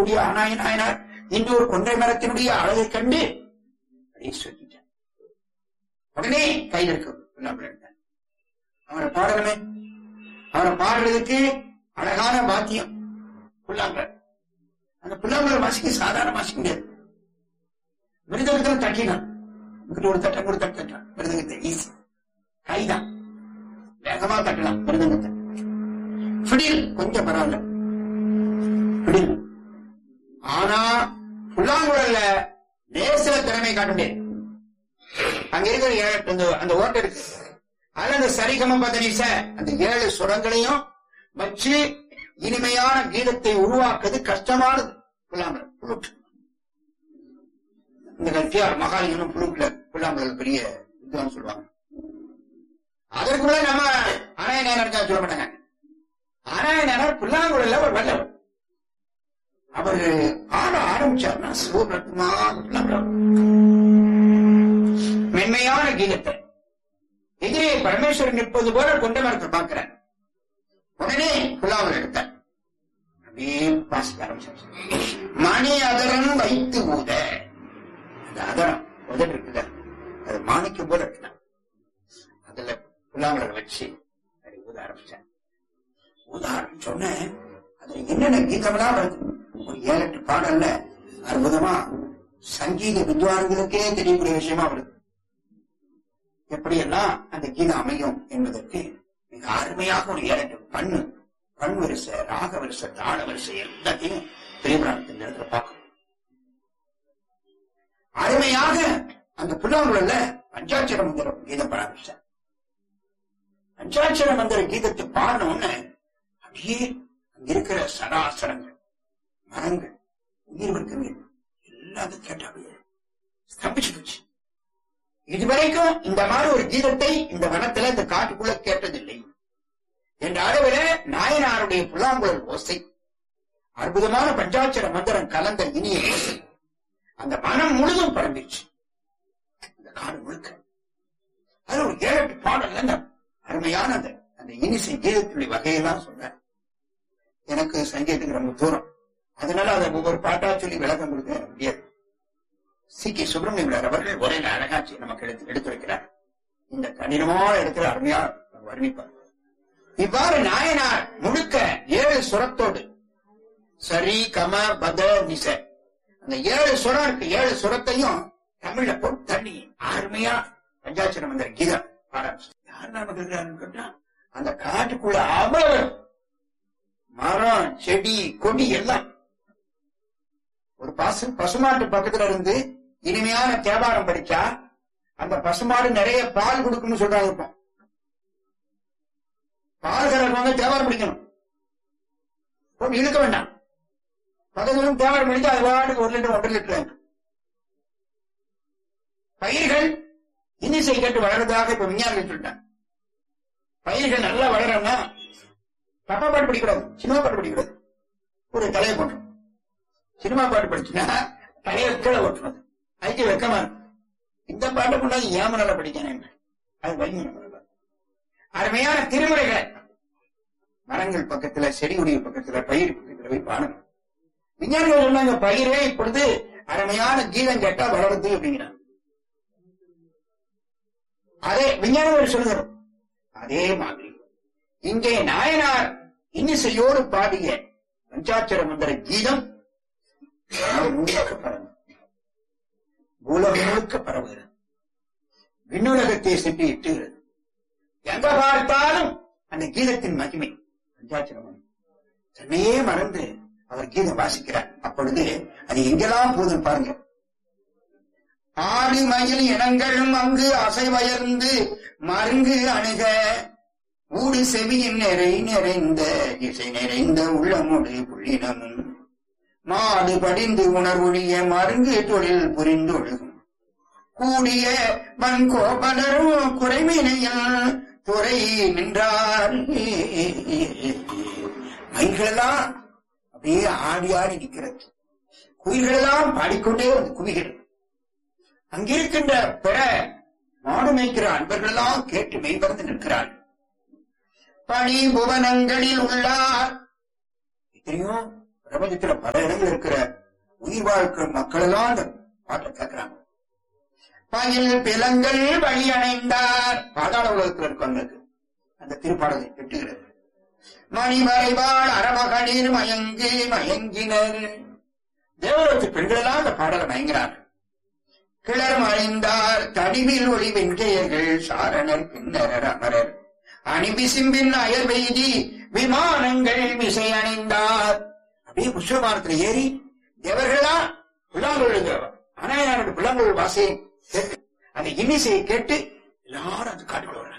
இருக்கக்கூடிய ஆனாய நாயனார் இன்னொரு கொன்றை மரத்தினுடைய அழகை கண்டு அப்படியே சொல்லிட்டார் உடனே கையில் இருக்க புல்லாங்குழல் எடுத்தார். அவரை பாடணுமே அவரை பாடுறதுக்கு அழகான பாக்கியம் புல்லாங்குழல் அந்த புல்லாங்குழல் வாசிக்க சாதாரண வாசிக்க முடியாது மிருதங்கத்தில் தட்டினான் இங்கிட்டு ஒரு தட்டம் ஒரு தட்டு தட்டான் மிருதங்கத்தை ஈஸி கைதான் வேகமா தட்டலாம் மிருதங்கத்தை ஃபிடில் கொஞ்சம் பரவாயில்ல ஃபிடில் ஆனா புல்லாங்குழல்ல லேசில திறமை காட்ட முடியாது அங்க இருக்கிற ஏழு அந்த அந்த ஓட்டை இருக்கு அதுல அந்த சரிகம பதனிச அந்த ஏழு சுரங்களையும் வச்சு இனிமையான கீதத்தை உருவாக்குறது கஷ்டமானது புல்லாங்குழல் புலுட் இந்த கட்டியார் மகாலிங்கனும் புலுட்ல புல்லாங்குழல் பெரிய இதுதான் சொல்லுவாங்க அதற்குள்ள நம்ம அனாயனர் சொல்ல மாட்டாங்க அனாயனர் புல்லாங்குழல்ல ஒரு வல்லவர் அவரு ஆட ஆரம்பிச்சார்னா சிவபத்மா மென்மையான கீதத்தை எதிரே பரமேஸ்வரன் நிற்பது போல கொண்ட மரத்தை பார்க்கிறார் உடனே புல்லாங்குழல் எடுத்தார் அப்படியே வாசிக்க ஆரம்பிச்சார் மணி அதரன் வைத்து ஊத அந்த அதரம் உதடு இருக்குல்ல அது மாணிக்கம் போல இருக்குதான் அதுல புல்லாங்குழல் வச்சு அப்படி ஊத ஆரம்பிச்சேன் ஊத ஆரம்பிச்சோடனே அது என்னென்ன கீதமெல்லாம் வருது ஒரு ஏழு எட்டு பாடல்ல அற்புதமா சங்கீத வித்வான்களுக்கே தெரியக்கூடிய விஷயமா வருது எப்படியெல்லாம் அந்த கீதம் அமையும் என்பதற்கு மிக அருமையாக ஒரு ஏழு எட்டு பண்ணு பண் வரிசை ராக வரிசை தாள வரிசை எல்லாத்தையும் பெரியபுராணத்தின் இடத்துல பார்க்கணும் அருமையாக அந்த புல்லாங்குழல்ல பஞ்சாட்சர மந்திரம் கீதம் பாட ஆரம்பிச்சார் பஞ்சாட்சர மந்திர கீதத்தை பாடின உடனே அப்படியே அங்க இருக்கிற சராசரங்கள் மரங்கள் உயிர் வர்க்கங்கள் எல்லாத்தையும் கேட்ட அப்படியே ஸ்தம்பிச்சு போச்சு இதுவரைக்கும் இந்த மாதிரி ஒரு கீதத்தை இந்த வனத்துல இந்த காட்டுக்குள்ள கேட்டதில்லை என்ற அளவில நாயனாருடைய புல்லாங்குழல் ஓசை அற்புதமான பஞ்சாட்சர மந்திரம் கலந்த இனிய ஓசை அந்த மனம் முழுதும் பரம்பிச்சு அந்த காடு முழுக்க அது ஒரு ஏழு எட்டு பாடல்ல அந்த அருமையான அந்த அந்த இனிசை கீதத்தினுடைய வகையெல்லாம் சொல்றேன் எனக்கு சங்கீதத்துக்கு ரொம்ப தூரம் அதனால அதை ஒவ்வொரு பாட்டா சொல்லி விளக்கம் கொடுக்க முடியாது சி கே சுப்பிரமணியம் அவர்கள் ஒரே அழகாட்சி நமக்கு எடுத்து எடுத்து வைக்கிறார் இந்த கடினமான இடத்துல அருமையா வர்ணிப்பார் இவ்வாறு நாயனார் முழுக்க ஏழு சுரத்தோடு சரி கம பத நிச அந்த ஏழு சுரம் இருக்கு ஏழு சுரத்தையும் தமிழ்ல போட்டு தண்ணி அருமையா பஞ்சாட்சரம் அந்த கீதம் ஆரம்பிச்சு யார் நமக்கு இருக்கிறாருன்னு கேட்டா அந்த காட்டுக்குள்ள அவ்வளவு மரம் செடி கொடி எல்லாம் ஒரு பசு பசுமாட்டு பக்கத்துல இருந்து இனிமையான தேவாரம் படிச்சா அந்த பசுமாடு நிறைய பால் கொடுக்கும்னு சொல்றாங்க இப்போ பால் கறக்கிறவங்க தேவாரம் படிக்கணும் போட்டு இழுக்க வேண்டாம் பக்கத்துல தேவாரம் படிச்சா அது பாட்டுக்கு ஒரு லிட்டர் ஒன்றரை லிட்டர் ஆகும். பயிர்கள் இன்னிசை கேட்டு வளர்றதாக இப்ப விஞ்ஞானிகள் சொல்லிட்டாங்க பயிர்கள் நல்லா வளரணும்னா தப்பா பாட்டு படிக்கூடாது சினிமா பாட்டு படிக்கூடாது ஒரு தலையை போட்டோம் சினிமா பாட்டு படிச்சுன்னா தலையை கீழே ஓட்டுறது அதுக்கு வெக்கமா இருக்கும் இந்த பாட்டை கொண்டாந்து ஏமனால படிக்கணும் அது வலிமை அருமையான திருமுறைகள் மரங்கள் பக்கத்துல செடியுடைய பக்கத்துல பயிர் பக்கத்துல போய் பாடணும் விஞ்ஞானிகள் சொன்னாங்க பயிரே இப்பொழுது அருமையான கீதம் கேட்டா வளருது அப்படிங்கிறாங்க அதே விஞ்ஞானிகள் சொல்லுகிறோம் அதே மாதிரி இங்கே நாயனார் இன்னிசையோடு பாடிய பஞ்சாட்சர மந்திர கீதம் நாடு முழுக்க பரவும் பூலகம் முழுக்க பரவுகிறது விண்ணுலகத்தை சென்று எட்டுகிறது எங்க பார்த்தாலும் அந்த கீதத்தின் மகிமை பஞ்சாட்சர மந்திரம் தன்னையே மறந்து அவர் கீதம் வாசிக்கிறார் அப்பொழுது அது எங்கெல்லாம் போதும் பாருங்க ஆடி மயில் இனங்களும் அங்கு அசைவயர்ந்து மருங்கு அணுக ஊடு செவியின் நிறை நிறைந்த இசை நிறைந்த உள்ளமுடு புள்ளினமும் மாடு படிந்து உணர்வொழிய மருங்கு தொழில் புரிந்தொழுகும் கூடிய வன்கோபலரும் குறைவினையில் துறை நின்றார் மயில்களெல்லாம் அப்படியே ஆடி ஆடி நிற்கிறது குயில்களெல்லாம் பாடிக்கொண்டே வந்து குவிகிறது அங்கிருக்கின்ற பிற மாடு மேய்க்கிற அன்பர்களெல்லாம் கேட்டு மெய்மறந்து நிற்கிறார்கள் பணி புவனங்களில் உள்ளார் எத்தனையோ பிரபஞ்சத்துல பல இடங்கள் இருக்கிற உயிர் வாழ்க்கிற மக்கள் எல்லாம் அந்த பாட்டை கேட்கிறாங்க பயில் பிலங்கள் வழி அணைந்தார் பாதாள உலகத்தில் இருக்கவங்களுக்கு அந்த திருப்பாடலை வெட்டுகிறது மணி மறைவாள் அறமகளிர் மயங்கி மயங்கினர் தேவலோகத்து பெண்கள் எல்லாம் அந்த பாடலை மயங்கினார்கள் கிளர் மறைந்தார் தடிவில் ஒளி வெங்கையர்கள் சாரணர் பின்னரர் அமரர் அணிபிசிம்பின் அயர் வெய்தி விமானங்கள் விசை அணைந்தார் அப்படியே புஷ்பமானத்துல ஏறி தேவர்கள்லாம் புல்லாங்குழல் அனாயனோட புல்லாங்குழல் வாசையை கேட்டு அந்த இன்னிசையை கேட்டு எல்லாரும் அந்த காட்டுக்குள்ள வர்றாங்க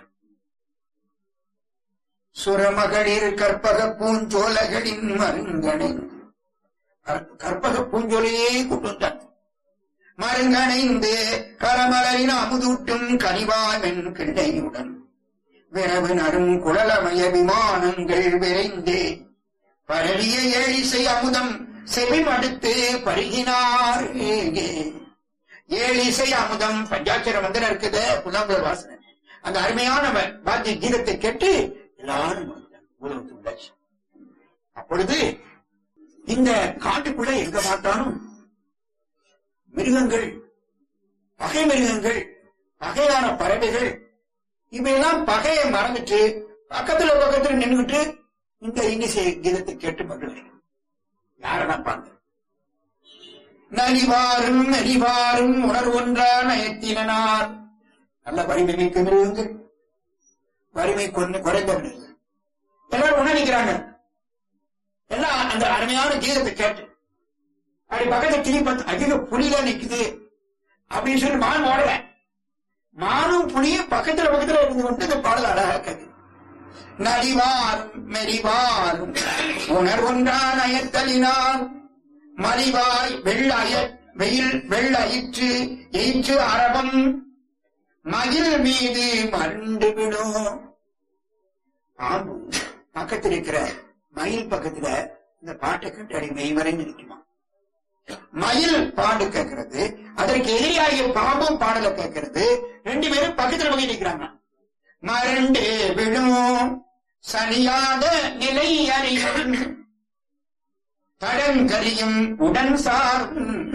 சுரமகளிர் கற்பக பூஞ்சோலைகளின் மருங்கனை கற்ப- கற்பக பூஞ்சோலையே கொண்டு வந்தாங்க மருங்கணைந்து கரமலரின் அமுதூட்டும் கனிவாமென் கிண்டையுடன் விரவு நரும் குழலமய விமானங்கள் விரைந்தே பரவிய ஏழிசை அமுதம் செவிமடுத்து பருகினார் ஏழிசை அமுதம் பஞ்சாட்சர மந்திரம் இருக்குது புல்லாங்குழல் வாசனை அந்த அருமையான வ- வாத்திய கீதத்தை கேட்டு எல்லாரும் நுழைந்தாங்க. உலகத்துக்கு உள்ளாச்சு. அப்பொழுது இந்த காட்டுக்குள்ள எங்க பார்த்தாலும் மிருகங்கள் பகை மிருகங்கள் பகையான பறவைகள் இவையெல்லாம் பகையை மறந்துட்டு பக்கத்துல பக்கத்துல நின்றுகிட்டு இந்த இன்னிசை கீதத்தை கேட்டு மகிழ்கிறேன் யாரெல்லாம் பாருங்க நலிவாரும் நெறிவாரும் உணர்வொன்றா நயத்தினார் நல்ல வலிமை மிக்க மிருகங்கள் வறுமை கொண்டு குறைந்த மிருகங்கள் எல்லாரும் உணர்கிறாங்க எல்லாம் அந்த அருமையான கீதத்தை கேட்டு அப்படி பக்கத்துல திரும்பி பார்த்து அதிக புலிதான் நிக்குது அப்படின்னு சொல்லி மான் ஓடல மானும் புலியும் பக்கத்துல பக்கத்துல இருந்து கொண்டு இந்த பாடல் அழகா கேட்குது நடிவாரும் மெரிவாரும் உணர்வொன்றா நயத்தலினார் மலிவாய் வெள்ளய வெயில் வெள்ளயிற்று எயிற்று அரவம் மகிழ் மீது மருண்டு விடும் பாம்பு பக்கத்தில் இருக்கிற மயில் பக்கத்துல இந்த பாட்டை கேட்டு அடி மெய்மறைந்து நிற்குமா மயில் பாடு கேட்கிறது அதற்கு எதிரியாகிய பாம்பும் பாடல கேட்கிறது ரெண்டு பேரும் பக்கத்துல போய் நிற்கிறாங்க மரண்டு விழும் சனியாத நிலை அறியும் தடங்கரியும் உடன் சார்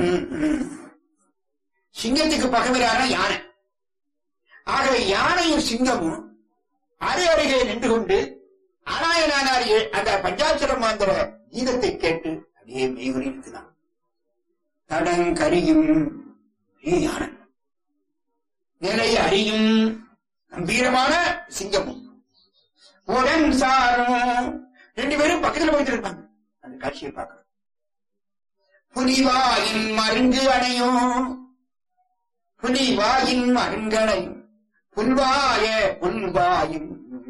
சிங்கத்துக்கு பகைவரான யானை ஆகவே யானையும் சிங்கமும் அரு அருகே நின்று கொண்டு ஆனாயனானார் எ- அந்த பஞ்சாட்சரம் மாந்திர கீதத்தை கேட்டு அப்படியே மெய்வரி இருக்குதான் தடங்கரியும் ஏ யானை நிலை அறியும் கம்பீரமான சிங்கமும் உடன் சாரும் ரெண்டு பேரும் பக்கத்துல போயிட்டு இருப்பாங்க அந்த காட்சியை பார்க்கணும் புலிவாயின் மருங்கு அணையும் புலிவாயின் மருங்கணையும் புல்வாய புல்வாயும்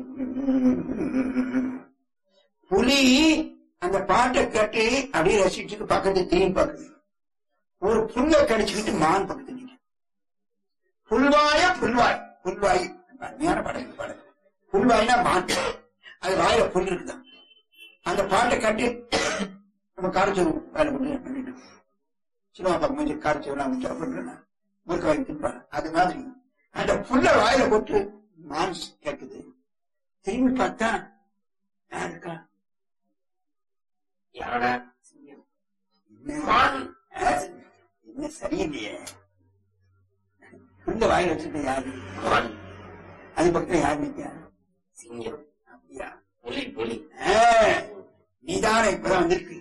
புலி அந்த பாட்டை கேட்டு அப்படியே ரசிச்சுட்டு பக்கத்து திரும்பி பார்க்குது ஒரு புல்லை கடிச்சுக்கிட்டு மான் பக்கத்து நிற்கும் புல்வாய புல்வாய் புல்வாய் அருமையான படம் பாடல் புல்வாய்னா மான் அது வாயில புல் இருக்குதான் அந்த பாட்டை கேட்டு நம்ம காரச்சோறு வேலை பண்ணி பண்ணிட்டு சினிமா பக்கம் கொஞ்சம் காரச்சோறு நான் கொஞ்சம் பண்றேன் முறுக்க வாங்கி தின்பாரு அது மாதிரி அந்த புல்ல வாயில போட்டு மான் கேட்குது திரும்பி பார்த்தா யார் இருக்கா யாரடா மான் ஆ? என்ன சரியில்லையே புல்ல வாயில வச்சுட்டு யாரு மான் அது பக்கத்துல யார் நிக்கா சிங்கம் அப்படியா புலி புலி நீதான இப்பதான் வந்திருக்கு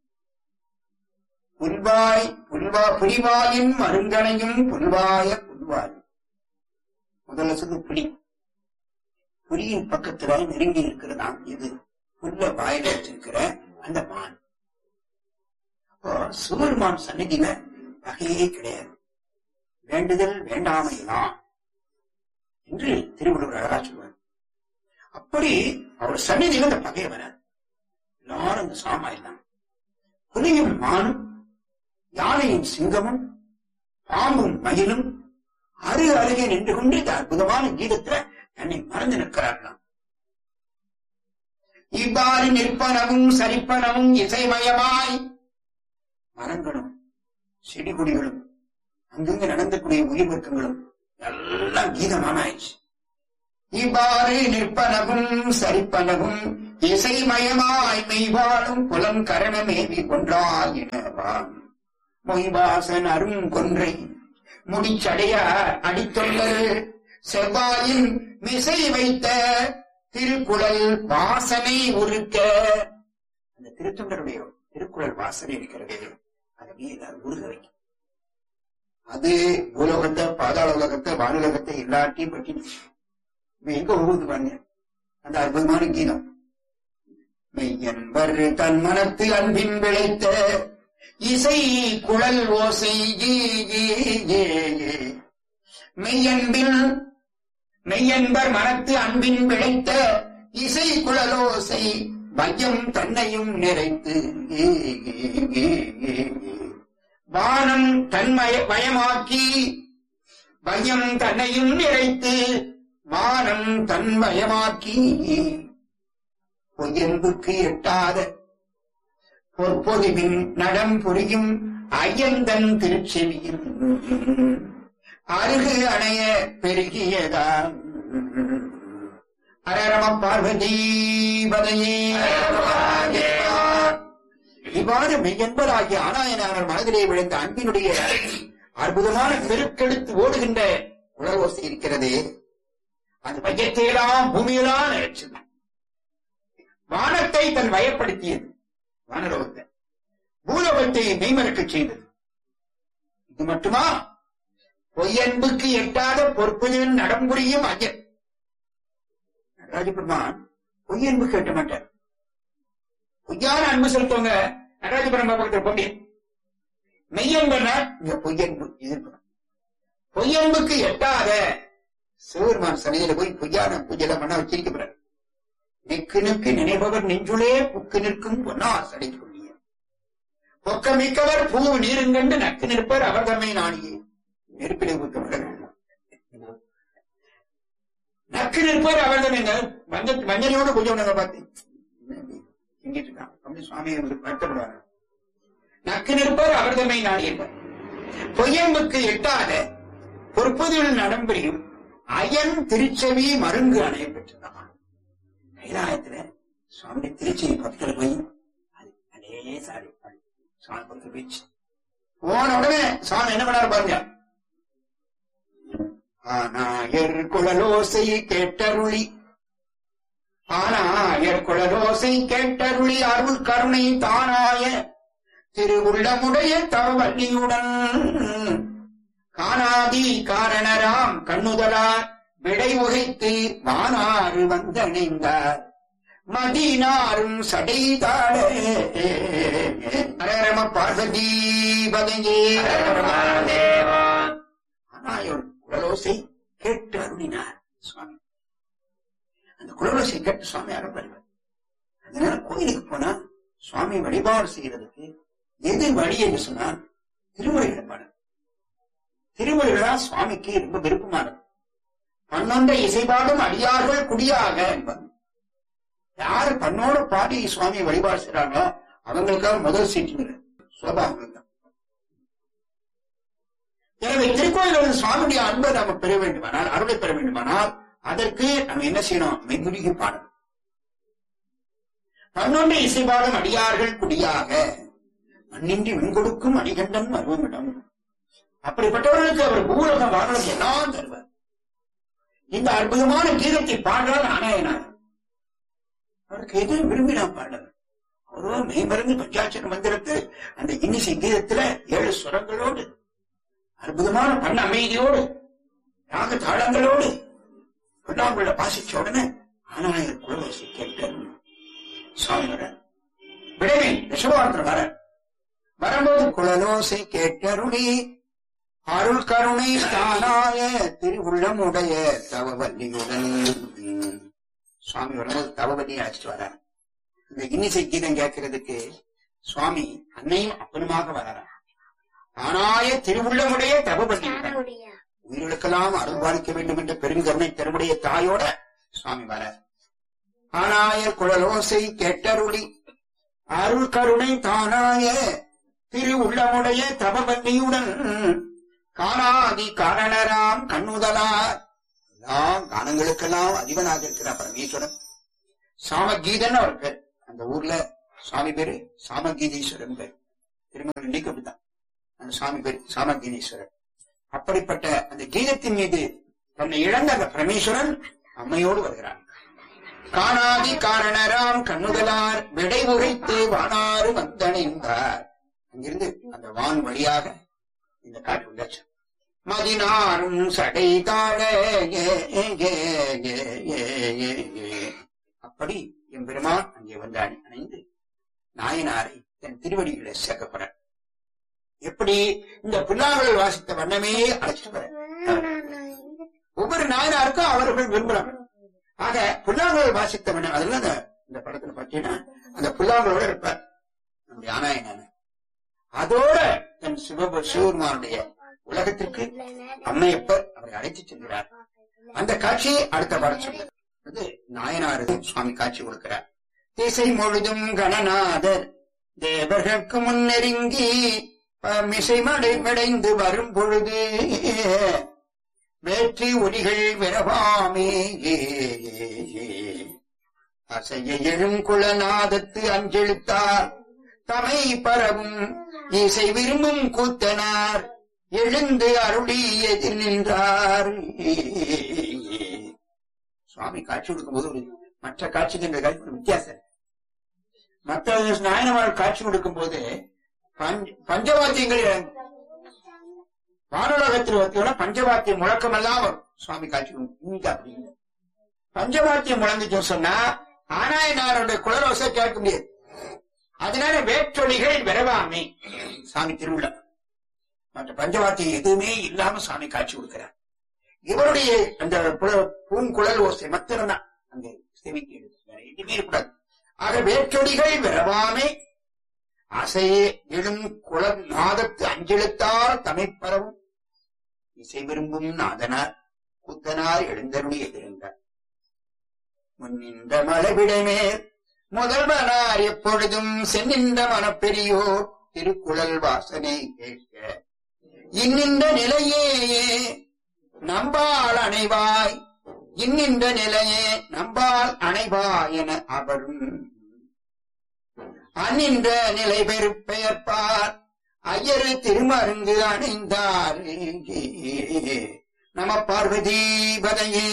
புல்வாய் புல்வா புலிவாயின் மருங்கனையும் புல்வாய புல்வாய் முதல்ல சொல்லு புலி புலியின் பக்கத்துல நெருங்கி இருக்கிறதாம் இது புல்ல வாயில வச்சிருக்கிற அந்த மான் அப்போ சிவருமான் சந்நிதியில வகையே கிடையாது வேண்டுதல் வேண்டாமையெல்லாம் என்று திருவள்ளுவர் அழகா சொல்வார் அப்படி அவர் சந்நிதியில அந்த பகையை வராது எல்லாரும் அந்த சாமாயிலாம் புலியும் மானும் யானையும் சிங்கமும் பாம்பும் மயிலும் அரு அருகே நின்று கொண்டு இந்த அற்புதமான கீதத்துல தன்னை மறந்து நிற்கிறார்களாம் இவ்வாறு நிற்பனவும் சரிப்பனவும் இசைமயமாய் மரங்களும் செடி கொடிகளும் அங்கங்க நடந்தக்கூடிய உயிர் வர்க்கங்களும் எல்லாம் கீதமான ஆயிடுச்சு இவ்வாறு நிற்பனவும் சரிப்பனவும் இசைமயமாய் மெய்வாழும் புலம் கரணமேவி கொன்றாயினவாம் மொய்வாசன் அரும் கொன்றை முடிச்சடையார் அடித்தொண்டர் செவ்வாயின் மிசை வைத்த திருக்குழல் வாசனை உருக்க அந்த திருத்தொண்டருடைய திருக்குறள் வாசனை இருக்கிறது அதை மீது உருக வைக்கும் அது பூலோகத்தை பாதாள உலகத்தை வானுலகத்தை எல்லாத்தையும் பற்றி இப்ப எங்க உருவுது பாருங்க அந்த அற்புதமான கீதம் மெய்யன்பர் தன் மனத்து அன்பின் விளைத்த இசை குழல் ஓசை ஏ, ஏ, ஏ, ஏ. மெய்யன்பில் மெய்யன்பர் மனத்து அன்பின் விளைத்த இசை குழலோசை வையம் தன்னையும் நிறைத்து ஏ, ஏ, ஏ, ஏ, ஏ. வானம் தன்மய பயமாக்கி பயம் தன்னையும் நிறைத்து வானம் தன்மயமாக்கி பொய்யன்புக்கு எட்டாத பொற்பொழிவின் நடம் புரியும் ஐயந்தன் திருச்செவியில் அருகு அணைய பெருகியதாம் அரரம பார்வதி பதையே இவ்வாறு மெய்யன்பராகிய ஆனாயனார் மனதிலே விழுந்த அன்பினுடைய அற்புதமான பெருக்கெடுத்து ஓடுகின்ற உணர்வோசை இருக்கிறதே அது மையத்தையெல்லாம் பூமியெல்லாம் நினைச்சது வானத்தை தன் வயப்படுத்தியது வானலோகத்தை பூலோகத்தை மெய்மறக்கச் செய்தது இது மட்டுமா பொய்யன்புக்கு எட்டாத பொற்புகளின் நடம்புரியும் ஐயன் நடராஜபெருமான் பொய்யன்புக்கு எட்ட மாட்டார் பொய்யான அன்பு செலுத்தவங்க நடராஜபுரம் பக்கத்தில் போட்டி மெய்யன்புனா இங்க பொய்யன்பு எதிர்ப்பு பொய்யன்புக்கு எட்டாத சிவபெருமான் சனியில போய் பொய்யான பூஜையில பண்ண வச்சிருக்கிறார் நெக்கு நெக்கு நினைப்பவர் நெஞ்சுளே புக்கு நிற்கும் பொன்னார் சடை கொள்ளிய பொக்க மிக்கவர் பூ நீருங்கண்டு நக்கு நிற்பர் அவர் தம்மை நாணியே நெருப்பிலே ஊத்தப்பட நக்கு நிற்பர் அவர் தம்மை மஞ்சள் மஞ்சளையோட பூஜை பண்ண பார்த்தேன் செஞ்சிட்டு இருக்கான் அப்படி சுவாமியை வருத்தப்படுவாங்க நக்கு நிற்பர் அவர் தம்மை நாணியவர் பொய்யம்புக்கு எட்டாத பொற்பதில் நடம்பெரியும் அயன் திருச்செவி மருங்கு அணைய பெற்றதான் கைலாயத்துல சுவாமி திருச்சி பக்கத்துல போய் அது அதே சாரி சுவாமி பக்கத்துல போயிடுச்சு போன உடனே சுவாமி என்ன பண்ணாரு பாருங்க ஆனாயர் குழலோசை கேட்டருளி ஆனாயர் குழலோசை கேட்டருளி அருள் கருணை தானாய திருவுள்ளமுடைய தவவல்லியுடன் காணாதி காரணராம் கண்ணுதலார் விடை உகைத்து வானாறு வந்தணைந்தார் மதினாரும் சடைதாட அரரம பார்வதி பதையே ஆனாயோர் குழலோசை கேட்டு அருளினார் சுவாமி அந்த குழலோசை கேட்டு சுவாமி அருள்வார் அதனால கோயிலுக்கு போனா சுவாமி வழிபாடு செய்யறதுக்கு எது வழி என்று சொன்னால் திருமுறைகளை பாடு திருமுறைகளா சுவாமிக்கு ரொம்ப விருப்பமானது பன்னொன்ற இசைபாடும் அடியார்கள் குடியாக என்பது யாரு பண்ணோட பாடி சுவாமி வழிபாடு செய்றாங்களோ அவங்களுக்காக முதல் சீட்டுங்கிறது சோபாங்கள் தான் எனவே திருக்கோயிலில் சுவாமியுடைய அன்பை நாம பெற வேண்டுமானால் அருளை பெற வேண்டுமானால் அதற்கு நம்ம என்ன செய்யணும் மெய்முருகி பாடணும் பன்னொன்று இசைபாடும் அடியார்கள் குடியாக மண்ணின்றி வெண்கொடுக்கும் அடிகண்டன் மருவமிடம் அப்படிப்பட்டவர்களுக்கு அவர் பூலகம் வாழலாம் எல்லாம் தருவார் இந்த அற்புதமான கீதத்தை பாடுறார் ஆனாயனார் அவருக்கு எது விரும்பி நான் பாடுறேன் அவரோ மெய்மறந்து பஞ்சாட்சர மந்திரத்து அந்த இன்னிசை கீதத்துல ஏழு சுரங்களோடு அற்புதமான பண்ண அமைதியோடு ராக தாளங்களோடு புல்லாங்குள்ள பாசிச்ச உடனே ஆனாயர் குலவசி கேட்டார் சுவாமி வர விடவே ரிஷபாரத்தில் வர வரும்போது குழலோசை கேட்டருளி அருள் கருணை தானாய திருவுள்ளமுடைய தவவல்லியுடன் சுவாமி வரும்போது தவவல்லியை அழைச்சிட்டு வர்றார் இந்த இன்னிசை கீதம் கேட்கறதுக்கு சுவாமி அன்னையும் அப்பனுமாக வர்றார் தானாய திருவுள்ளமுடைய தவவல்லியுடன் உயிர்களுக்கெல்லாம் அருள் பாலிக்க வேண்டும் என்ற பெருங்கருணை தருமுடைய தாயோட சுவாமி வர ஆனாய குழலோசை கேட்டருளி அருள் கருணை தானாய திரு உள்ளமுடைய தபபன்னியுடன் காணாதி காரணராம் கண்ணுதலார் எல்லா கானங்களுக்கெல்லாம் அதிபனாக இருக்கிறார் பரமேஸ்வரன் சாமகீதன் அவர் பேர் அந்த ஊர்ல சுவாமி பேரு சாமகீதீஸ்வரன் பேர் திருமணம் இன்னைக்கு அப்படித்தான் அந்த சாமி பேர் சாமகீதீஸ்வரன் அப்படிப்பட்ட அந்த கீதத்தின் மீது தன்னை இழந்த அந்த பரமேஸ்வரன் அம்மையோடு வருகிறார் காணாதி காரணராம் கண்ணுதலார் விடை உரைத்து வானாறு வந்தணைந்தார் அங்கிருந்து அந்த வான் வழியாக இந்த காட்டு வந்தாச்சு மதினாரும் சடை தாழ ஏ, ஏ, ஏ, ஏ, ஏ, ஏ, ஏ. அப்படி எம்பெருமான் அங்கே வந்து அணி- அணைந்து நாயனாரை தன் திருவடிகளை சேர்க்கப்பட எப்படி இந்த புல்லாங்குழல் வாசித்த வண்ணமே அழைச்சிட்டு வர ஒவ்வொரு நாயனாருக்கும் அவர்கள் விரும்புறாங்க ஆக புல்லாங்குழல் வாசித்த வண்ணம் அதெல்லாம் அந்த இந்த படத்துல பார்த்தீங்கன்னா அந்த புல்லாங்குழலோட இருப்பார் நம்முடைய ஆனாயனான அதோட தன் சிவப சிவபெருமானுடைய உலகத்திற்கு அம்மையப்பர் அவரை அழைத்துச் செல்கிறார் அந்த காட்சியை அடுத்த பாடம் சொல்லுது அது நாயனாருக்கு சுவாமி காட்சி கொடுக்கிறார் திசை முழுதும் கணநாதர் தேவர்களுக்கு முன்னெருங்கி மிசை மடை மடைந்து வரும் பொழுது வேற்றி ஒலிகள் விரவாமே அசைய எழும் குலநாதத்து அஞ்செழுத்தார் தமை பரவும் இசை விரும்பும் கூத்தனார் எழுந்து அருளி எதிர் நின்றார் சுவாமி காட்சி கொடுக்கும்போது ஒரு மற்ற காட்சிக்கு இந்த காட்சி ஒரு வித்தியாசம் இருக்கு. மற்ற நாயனமார் காட்சி கொடுக்கும் போது பஞ்ச- பஞ்சவாத்தியங்கள் வானுலகத்தில் பார்த்தீங்கன்னா பஞ்சவாத்திய முழக்கமெல்லாம் வரும் சுவாமி காட்சி கொடுக்கும். இங்க அப்படி இல்லை பஞ்சவாத்தியம் முழங்குச்சுன்னு சொன்னா ஆனாயனாருடைய குலரோசை கேட்க முடியாது அதனால வேற்றொலிகள் விரவாமை சாமி திருவிழா மற்ற பஞ்சவாத்தியம் எதுவுமே இல்லாம சாமி காட்சி கொடுக்கிறார் இவருடைய அந்த புல- பூங்குழல் ஓசை மாத்திரம்தான் அங்க செவிக்கு எடுத்து வேற எதுவுமே இருக்கக்கூடாது ஆக வேற்றொலிகள் விரவாமை அசையே எழும் குளம் நாதத்து அஞ்செழுத்தால் தமைப்பரவும் இசை விரும்பும் நாதனார் குத்தனார் எழுந்தருளி எதிர்ந்தார் முன்னின்ற மலைவிடமேல் முதல்வனார் எப்பொழுதும் சென்னின்ற மனப்பெரியோர் திருக்குழல் வாசனை கேட்க இன்னின்ற நிலையே நம்பால் அணைவாய் இன்னின்ற நிலையே நம்பால் அணைவாய் என அவரும் அந்நின்ற நிலை பெரு பெயர்ப்பார் ஐயரு திருமருங்கு அணைந்தார் நம பார்வதி பதையே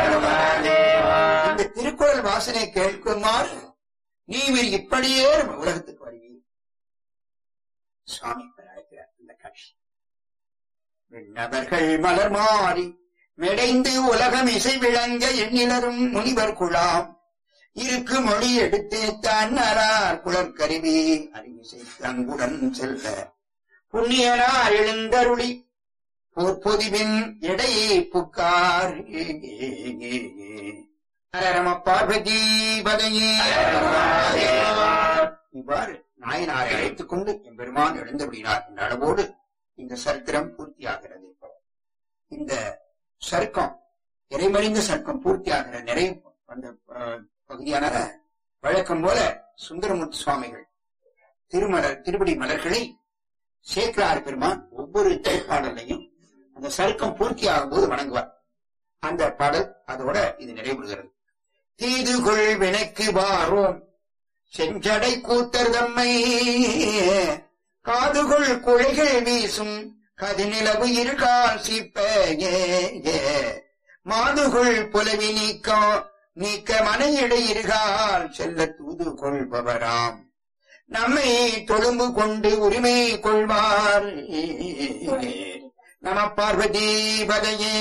இந்த திருக்குறள் வாசனை கேட்குமாறு நீவர் இப்படியே நம்ம உலகத்துக்கு வருவீர் சுவாமி இப்ப அழைக்கிறார் இந்த காட்சி விண்ணவர்கள் மலர் மாறி மெடைந்து உலகம் இசை விளங்க எண்ணிலரும் முனிவர் குழாம் இருக்கு மொழி எடுத்தே தன்னரார் குளர்கருவி அறிவிசை தங்குடன் செல்ல புண்ணியனார் எழுந்தருளி பொதிவின் எடையை புக்கார் அரரம பார்வதி பதையே இவ்வாறு நாயனாரை அழைத்துக் கொண்டு எம்பெருமான் எழுந்தருளினார் என்ற அளவோடு இந்த சரித்திரம் பூர்த்தியாகிறது இந்த சர்க்கம் இறைமறிந்த சர்க்கம் பூர்த்தியாகிற நிறைய அந்த அஹ், பகுதியான வழக்கம் போல சுந்தரமூர்த்தி சுவாமிகள் திருமலர் திருப்படி மலர்களை சேக்கரார் பெருமான் ஒவ்வொரு திரைப்பாடலையும் அந்த சருக்கம் பூர்த்தியாகும் போது வணங்குவார் அந்த பாடல் அதோட இது நிறைவுறுகிறது தீதுகொள் வினைக்கு வாரோம் செஞ்சடை கூத்தர் தம்மை காதுகொள் குழைகள் வீசும் கதிநிலவு இருகால் சீப்ப ஏ, ஏ. மாதுகுள் புலவி நீக்கம் நீக்க மனையிடை இருகால் செல்ல தூது கொள்பவராம் நம்மை தொழும்பு கொண்டு உரிமை கொள்வார் நம பார்வதி பதையே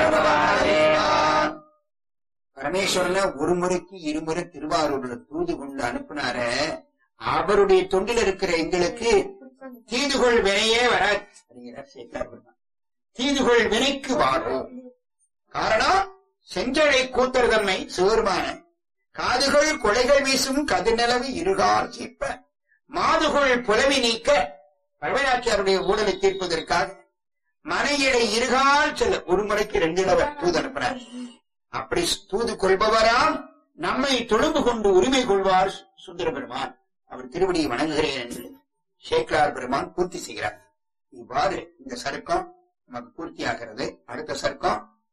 பரமேஸ்வரன ஒரு முறைக்கு இருமுறை திருவாரூர்ல தூது கொண்டு அனுப்புனார அவருடைய தொண்டில் இருக்கிற எங்களுக்கு தீதுகொள் வினையே வராது அப்படிங்கிறார் சேக்கலார் பெருமான். தீதுகொள் வினைக்கு வாரோம் காரணம் செஞ்சழை கூத்தர் தம்மை சிவருமான காதுகள் கொலைகள் வீசும் கதிர்நிலவு இருகால் சீப்ப மாதுகள் புலவி நீக்க பழமையாட்சியாருடைய ஊழலை தீர்ப்பதற்காக மனையிடை இருகால் செல்ல ஒரு முறைக்கு ரெண்டு தடவை தூது அனுப்பினார் அப்படி தூது கொள்பவராம் நம்மை தொழும்பு கொண்டு உரிமை கொள்வார் சுந்தர பெருமான் அவர் திருவடியை வணங்குகிறேன் என்று சேக்கலார் பெருமான் பூர்த்தி செய்கிறார் இவ்வாறு இந்த சருக்கம் நமக்கு பூர்த்தியாகிறது அடுத்த சர்க்கம்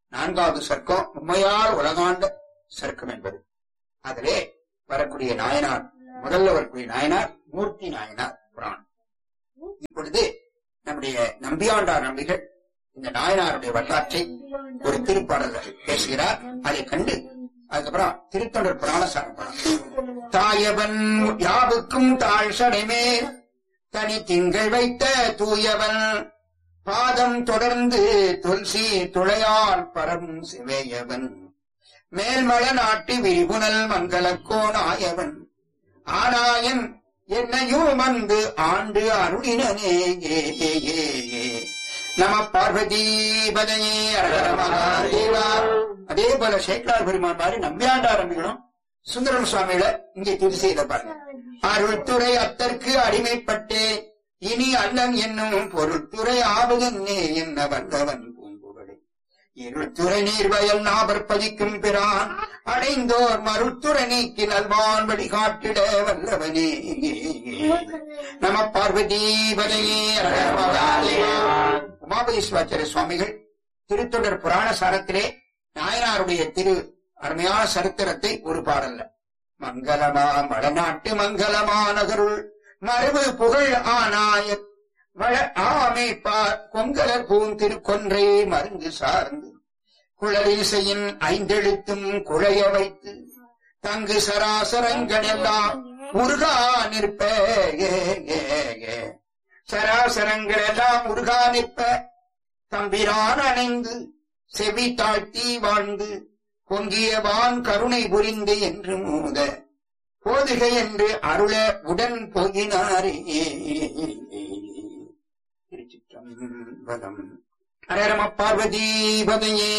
நான்காவது சர்க்கம் உண்மையால் உலகாண்ட சர்க்கம் என்பது அதிலே வரக்கூடிய நாயனார் முதல்ல வரக்கூடிய நாயனார் மூர்த்தி நாயனார் புராணம் இப்பொழுது நம்முடைய நம்பியாண்டார் நம்பிகள் இந்த நாயனாருடைய வரலாற்றை ஒரு திருப்பாடல் பேசுகிறார் அதை கண்டு அதுக்கப்புறம் திருத்தொண்டர் புராணசாரம் படம் தாயவன் யாவுக்கும் தாழ் சடைமேல் தனி திங்கள் வைத்த தூயவன் பாதம் தொடர்ந்து துல்சி துளையால் பரம் சிவேயவன் மேல்மல நாட்டு விரிபுனல் மங்களக்கோனாயவன் ஆனாயன் என்னையும் வந்து ஆண்டு அருளினனே ஏ ஏ ஏ ஏ நம பார்வதி பதையே அரகர மகாதேவா அதே போல சேக்கலார் பெருமான் மாதிரி நம்பியாண்டார் நம்பிகளும் சுந்தரம் சுவாமியில இங்கே திரு செய்த பாருங்க அருள்துறை அத்தற்கு அடிமைப்பட்டேன் இனி அல்லன் என்னும் பொருட்துறை ஆவதன்னே என்ன வந்தவன் பூங்குழலி இருள்துறை நீர்வயல் நாபர் பதிக்கும் பிரான் அடைந்தோர் மருத்துறை நீக்கி நல்வான் வழிகாட்டிட வல்லவனே நம பார்வதி பதையே அரகர மகாதேவா உமாபதி சிவாச்சாரிய சுவாமிகள் திருத்தொடர் புராண சாரத்திலே நாயனாருடைய திரு அருமையான சரித்திரத்தை ஒரு பாடல்ல மங்களமா வடநாட்டு மங்களமா நகருள் மரபு புகழ் ஆனாய வள ஆமை பார் கொங்கலர் பூந்திருக்கொன்றை மருந்து சார்ந்து குழலிசையின் ஐந்தெழுத்தும் குழைய வைத்து தங்கு சராசரங்கள் எல்லாம் முருகா நிற்ப ஏ, ஏ, ஏ. சராசரங்கள் எல்லாம் முருகா நிற்ப தம்பிரான் அணைந்து செவி தாழ்த்தி வாழ்ந்து பொங்கியவான் கருணை புரிந்து என்று மூத போதுக என்று அருள உடன் போகினாரே திருச்சிற்றம்பலம் அரரம பார்வதி பதையே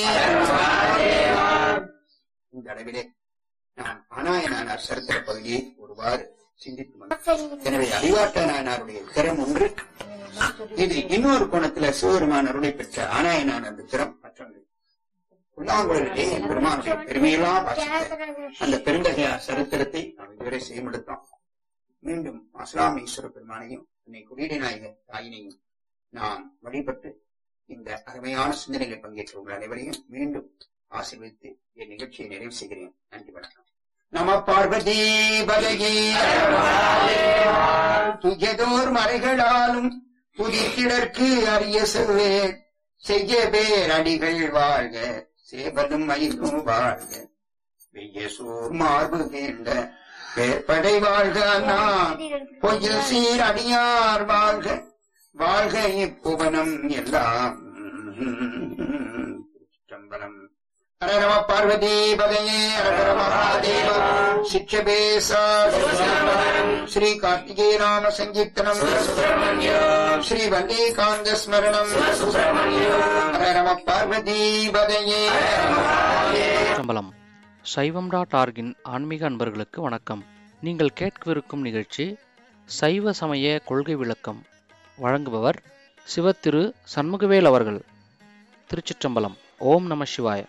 இந்த அளவிலே நான் அனாயனானார் சரித்திர பகுதியை ஒருவாறு சிந்தித்து வந்தேன். எனவே அறிவாட்ட நாயனாருடைய திறம் ஒன்று இது இன்னொரு கோணத்துல சிவபெருமான் அருளை பெற்ற ஆனாயனான அந்த திறம் மற்றொன்று புல்லாங்குழலிலே என் பெருமானுடைய பெருமையெல்லாம் வாசித்த அந்த பெருந்தகையார் சரித்திரத்தை நாம் இதுவரை செய்யமெடுத்தோம் மீண்டும் அஸ்லாமீஸ்வர பெருமானையும் என்னை குடியீடு நாயக தாயினையும் நாம் வழிபட்டு இந்த அருமையான சிந்தனைகளை பங்கேற்ற உங்கள் அனைவரையும் மீண்டும் ஆசீர்வதித்து என் நிகழ்ச்சியை நிறைவு செய்கிறேன் நன்றி வணக்கம் நம பார்வதி பலகே துயதோர் மறைகளாலும் புதித்திடற்கு அரிய செவ்வே செய்ய பேர் அடிகள் வாழ்க சேவலும் மயிலும் வாழ்க வெய்ய சோர் மார்பு வேண்ட பேர்படை வாழ்க நாம் பொய்யில் சீர் அடியார் வாழ்க வாழ்க இப்புவனம் எல்லாம் சிற்றம்பலம் ஹர நம பார்வதி பதையே ஹர மகாதேவ சிக்ஷபேசா ஸ்ரீ கார்த்திகே நாம சங்கீர்த்தனம் ஸ்ரீ வல்லிகாந்த ஸ்மரணம் ஹர நம பார்வதி பதையே சம்பளம் சைவம் டாட் ஆர்கின் ஆன்மீக அன்பர்களுக்கு வணக்கம் நீங்கள் கேட்கவிருக்கும் நிகழ்ச்சி சைவ சமய கொள்கை விளக்கம் வழங்குபவர் சிவத்திரு சண்முகவேல் அவர்கள் திருச்சிற்றம்பலம் ஓம் நம சிவாய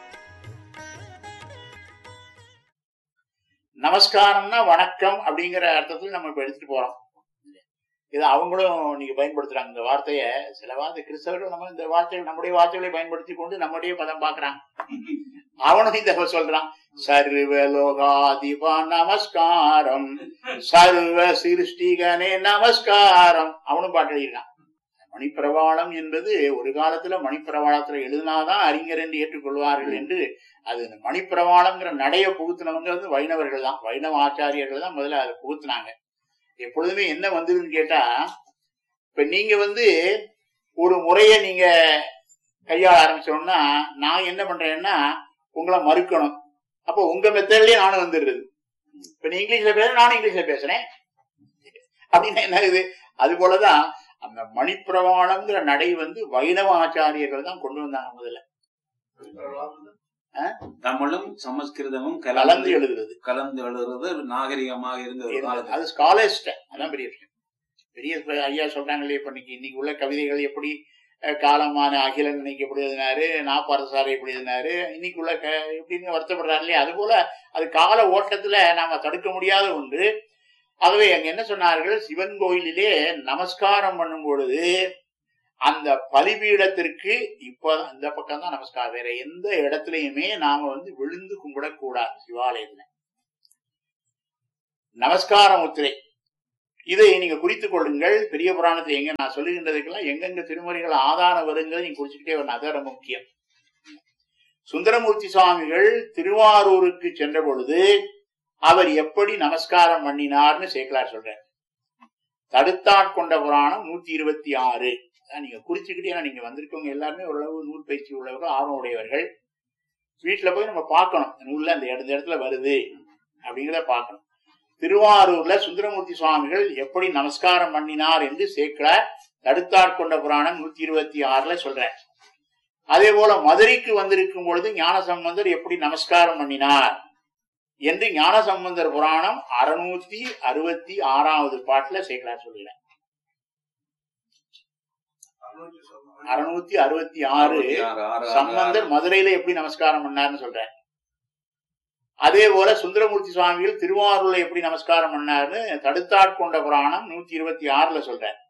நமஸ்காரம்னா வணக்கம் அப்படிங்கிற அர்த்தத்தில் நம்ம இப்ப எடுத்துட்டு போறோம் இது அவங்களும் நீங்க பயன்படுத்துறாங்க இந்த வார்த்தைய சில வார்த்தை கிறிஸ்தவர்கள் நம்ம இந்த வார்த்தை நம்முடைய வார்த்தைகளை பயன்படுத்தி கொண்டு நம்முடைய பதம் பாக்குறாங்க அவனும் இந்த சொல்றான் சர்வ லோகாதிபா நமஸ்காரம் சர்வ சிருஷ்டிகனே நமஸ்காரம் அவனும் பாட்டு எழுதியிருக்கான் மணிப்பிரவாளம் என்பது ஒரு காலத்துல மணிப்பிரவாளத்துல எழுதினாதான் அறிஞர் என்று ஏற்றுக்கொள்வார்கள் என்று அது இந்த மணிப்பிரவாளம்ங்கிற நடைய புகுத்தினவங்க வந்து வைணவர்கள் தான் வைணவ ஆச்சாரியர்கள் தான் முதல்ல அதை புகுத்தினாங்க எப்பொழுதுமே என்ன வந்ததுன்னு கேட்டா இப்ப நீங்க வந்து ஒரு முறைய நீங்க கையாள ஆரம்பிச்சோம்னா நான் என்ன பண்றேன்னா உங்களை மறுக்கணும் அப்போ உங்க மெத்தட்லயே நானும் வந்துடுறது இப்ப நீ இங்கிலீஷ்ல பேச நானும் இங்கிலீஷ்ல பேசுறேன் அப்படின்னா என்ன ஆகுது அது போலதான் அந்த மணிப்பிரவாளம்ங்கிற நடை வந்து வைணவ ஆச்சாரியர்கள் தான் கொண்டு வந்தாங்க முதல்ல தமிழும் சமஸ்கிருதமும் கலந்து கலந்து எழுதுறது கலந்து எழுதுறது நாகரிகமாக இருந்த ஒரு இருந்தது. காலத்துல அது ஸ்காலர்ஸ்ட அதான் பெரிய விஷயம் பெரிய ப- ஐயா சொல்றாங்களே இப்ப இன்னைக்கு இன்னைக்கு உள்ள கவிதைகள் எப்படி அஹ், காலமான அகிலன் இன்னைக்கு எப்படி எழுதினாரு நாப்பாரசாரை எப்படி எழுதினாரு இன்னைக்கு உள்ள க- எப்படின்னு வருத்தப்படுறாரு இல்லையா அது போல அது கால ஓட்டத்துல நாம தடுக்க முடியாத ஒன்று ஆகவே அங்க என்ன சொன்னார்கள் சிவன் கோயிலிலே நமஸ்காரம் பண்ணும் பொழுது அந்த பலிபீடத்திற்கு இப்ப இந்த பக்கம் தான் நமஸ்காரம் வேற எந்த இடத்துலயுமே நாம வந்து விழுந்து கும்பிடக்கூடாது சிவாலயத்துல நமஸ்கார முத்திரை இதை நீங்க குறித்துக் கொள்ளுங்கள் பெரிய புராணத்தை எங்க நான் சொல்லுகின்றதுக்கெல்லாம் எங்கெங்க திருமுறைகள் ஆதாரம் வருங்கிறது நீங்க குறிச்சுக்கிட்டே வரணும் அது ரொம்ப முக்கியம் சுந்தரமூர்த்தி சுவாமிகள் திருவாரூருக்கு சென்ற பொழுது அவர் எப்படி நமஸ்காரம் பண்ணினார்னு சேக்கலார் சொல்றார் தடுத்தாட்கொண்ட புராணம் நூத்தி இருபத்தி ஆறு அதான் நீங்க குறிச்சுக்கிட்டே நீங்க வந்திருக்கவங்க எல்லாருமே ஓரளவு நூல் பயிற்சி உள்ளவர்கள் ஆர்வம் உடையவர்கள் வீட்டுல போய் நம்ம பார்க்கணும் நூல்ல அந்த இடத்துல இடத்துல வருது அப்படிங்கிறத பார்க்கணும் திருவாரூர்ல சுந்தரமூர்த்தி சுவாமிகள் எப்படி நமஸ்காரம் பண்ணினார் என்று சேக்கலார் தடுத்தாட்கொண்ட புராணம் நூத்தி இருபத்தி ஆறுல சொல்றார் அதே போல மதுரைக்கு வந்திருக்கும் பொழுது ஞானசம்பந்தர் எப்படி நமஸ்காரம் பண்ணினார் என்று ஞானசம்பந்தர் புராணம் அறுநூத்தி அறுபத்தி ஆறாவது பாட்டுல சேக்கலார் சொல்கிறார் அறுநூத்தி அறுபத்தி ஆறு ஆறு, ஆறு, ஆறு, சம்பந்தர் மதுரையில எப்படி நமஸ்காரம் பண்ணார்னு சொல்றார் அதே போல சுந்தரமூர்த்தி சுவாமிகள் திருவாரூர்ல எப்படி நமஸ்காரம் பண்ணார்னு தடுத்தாட்கொண்ட புராணம் நூத்தி இருபத்தி ஆறுல சொல்றார்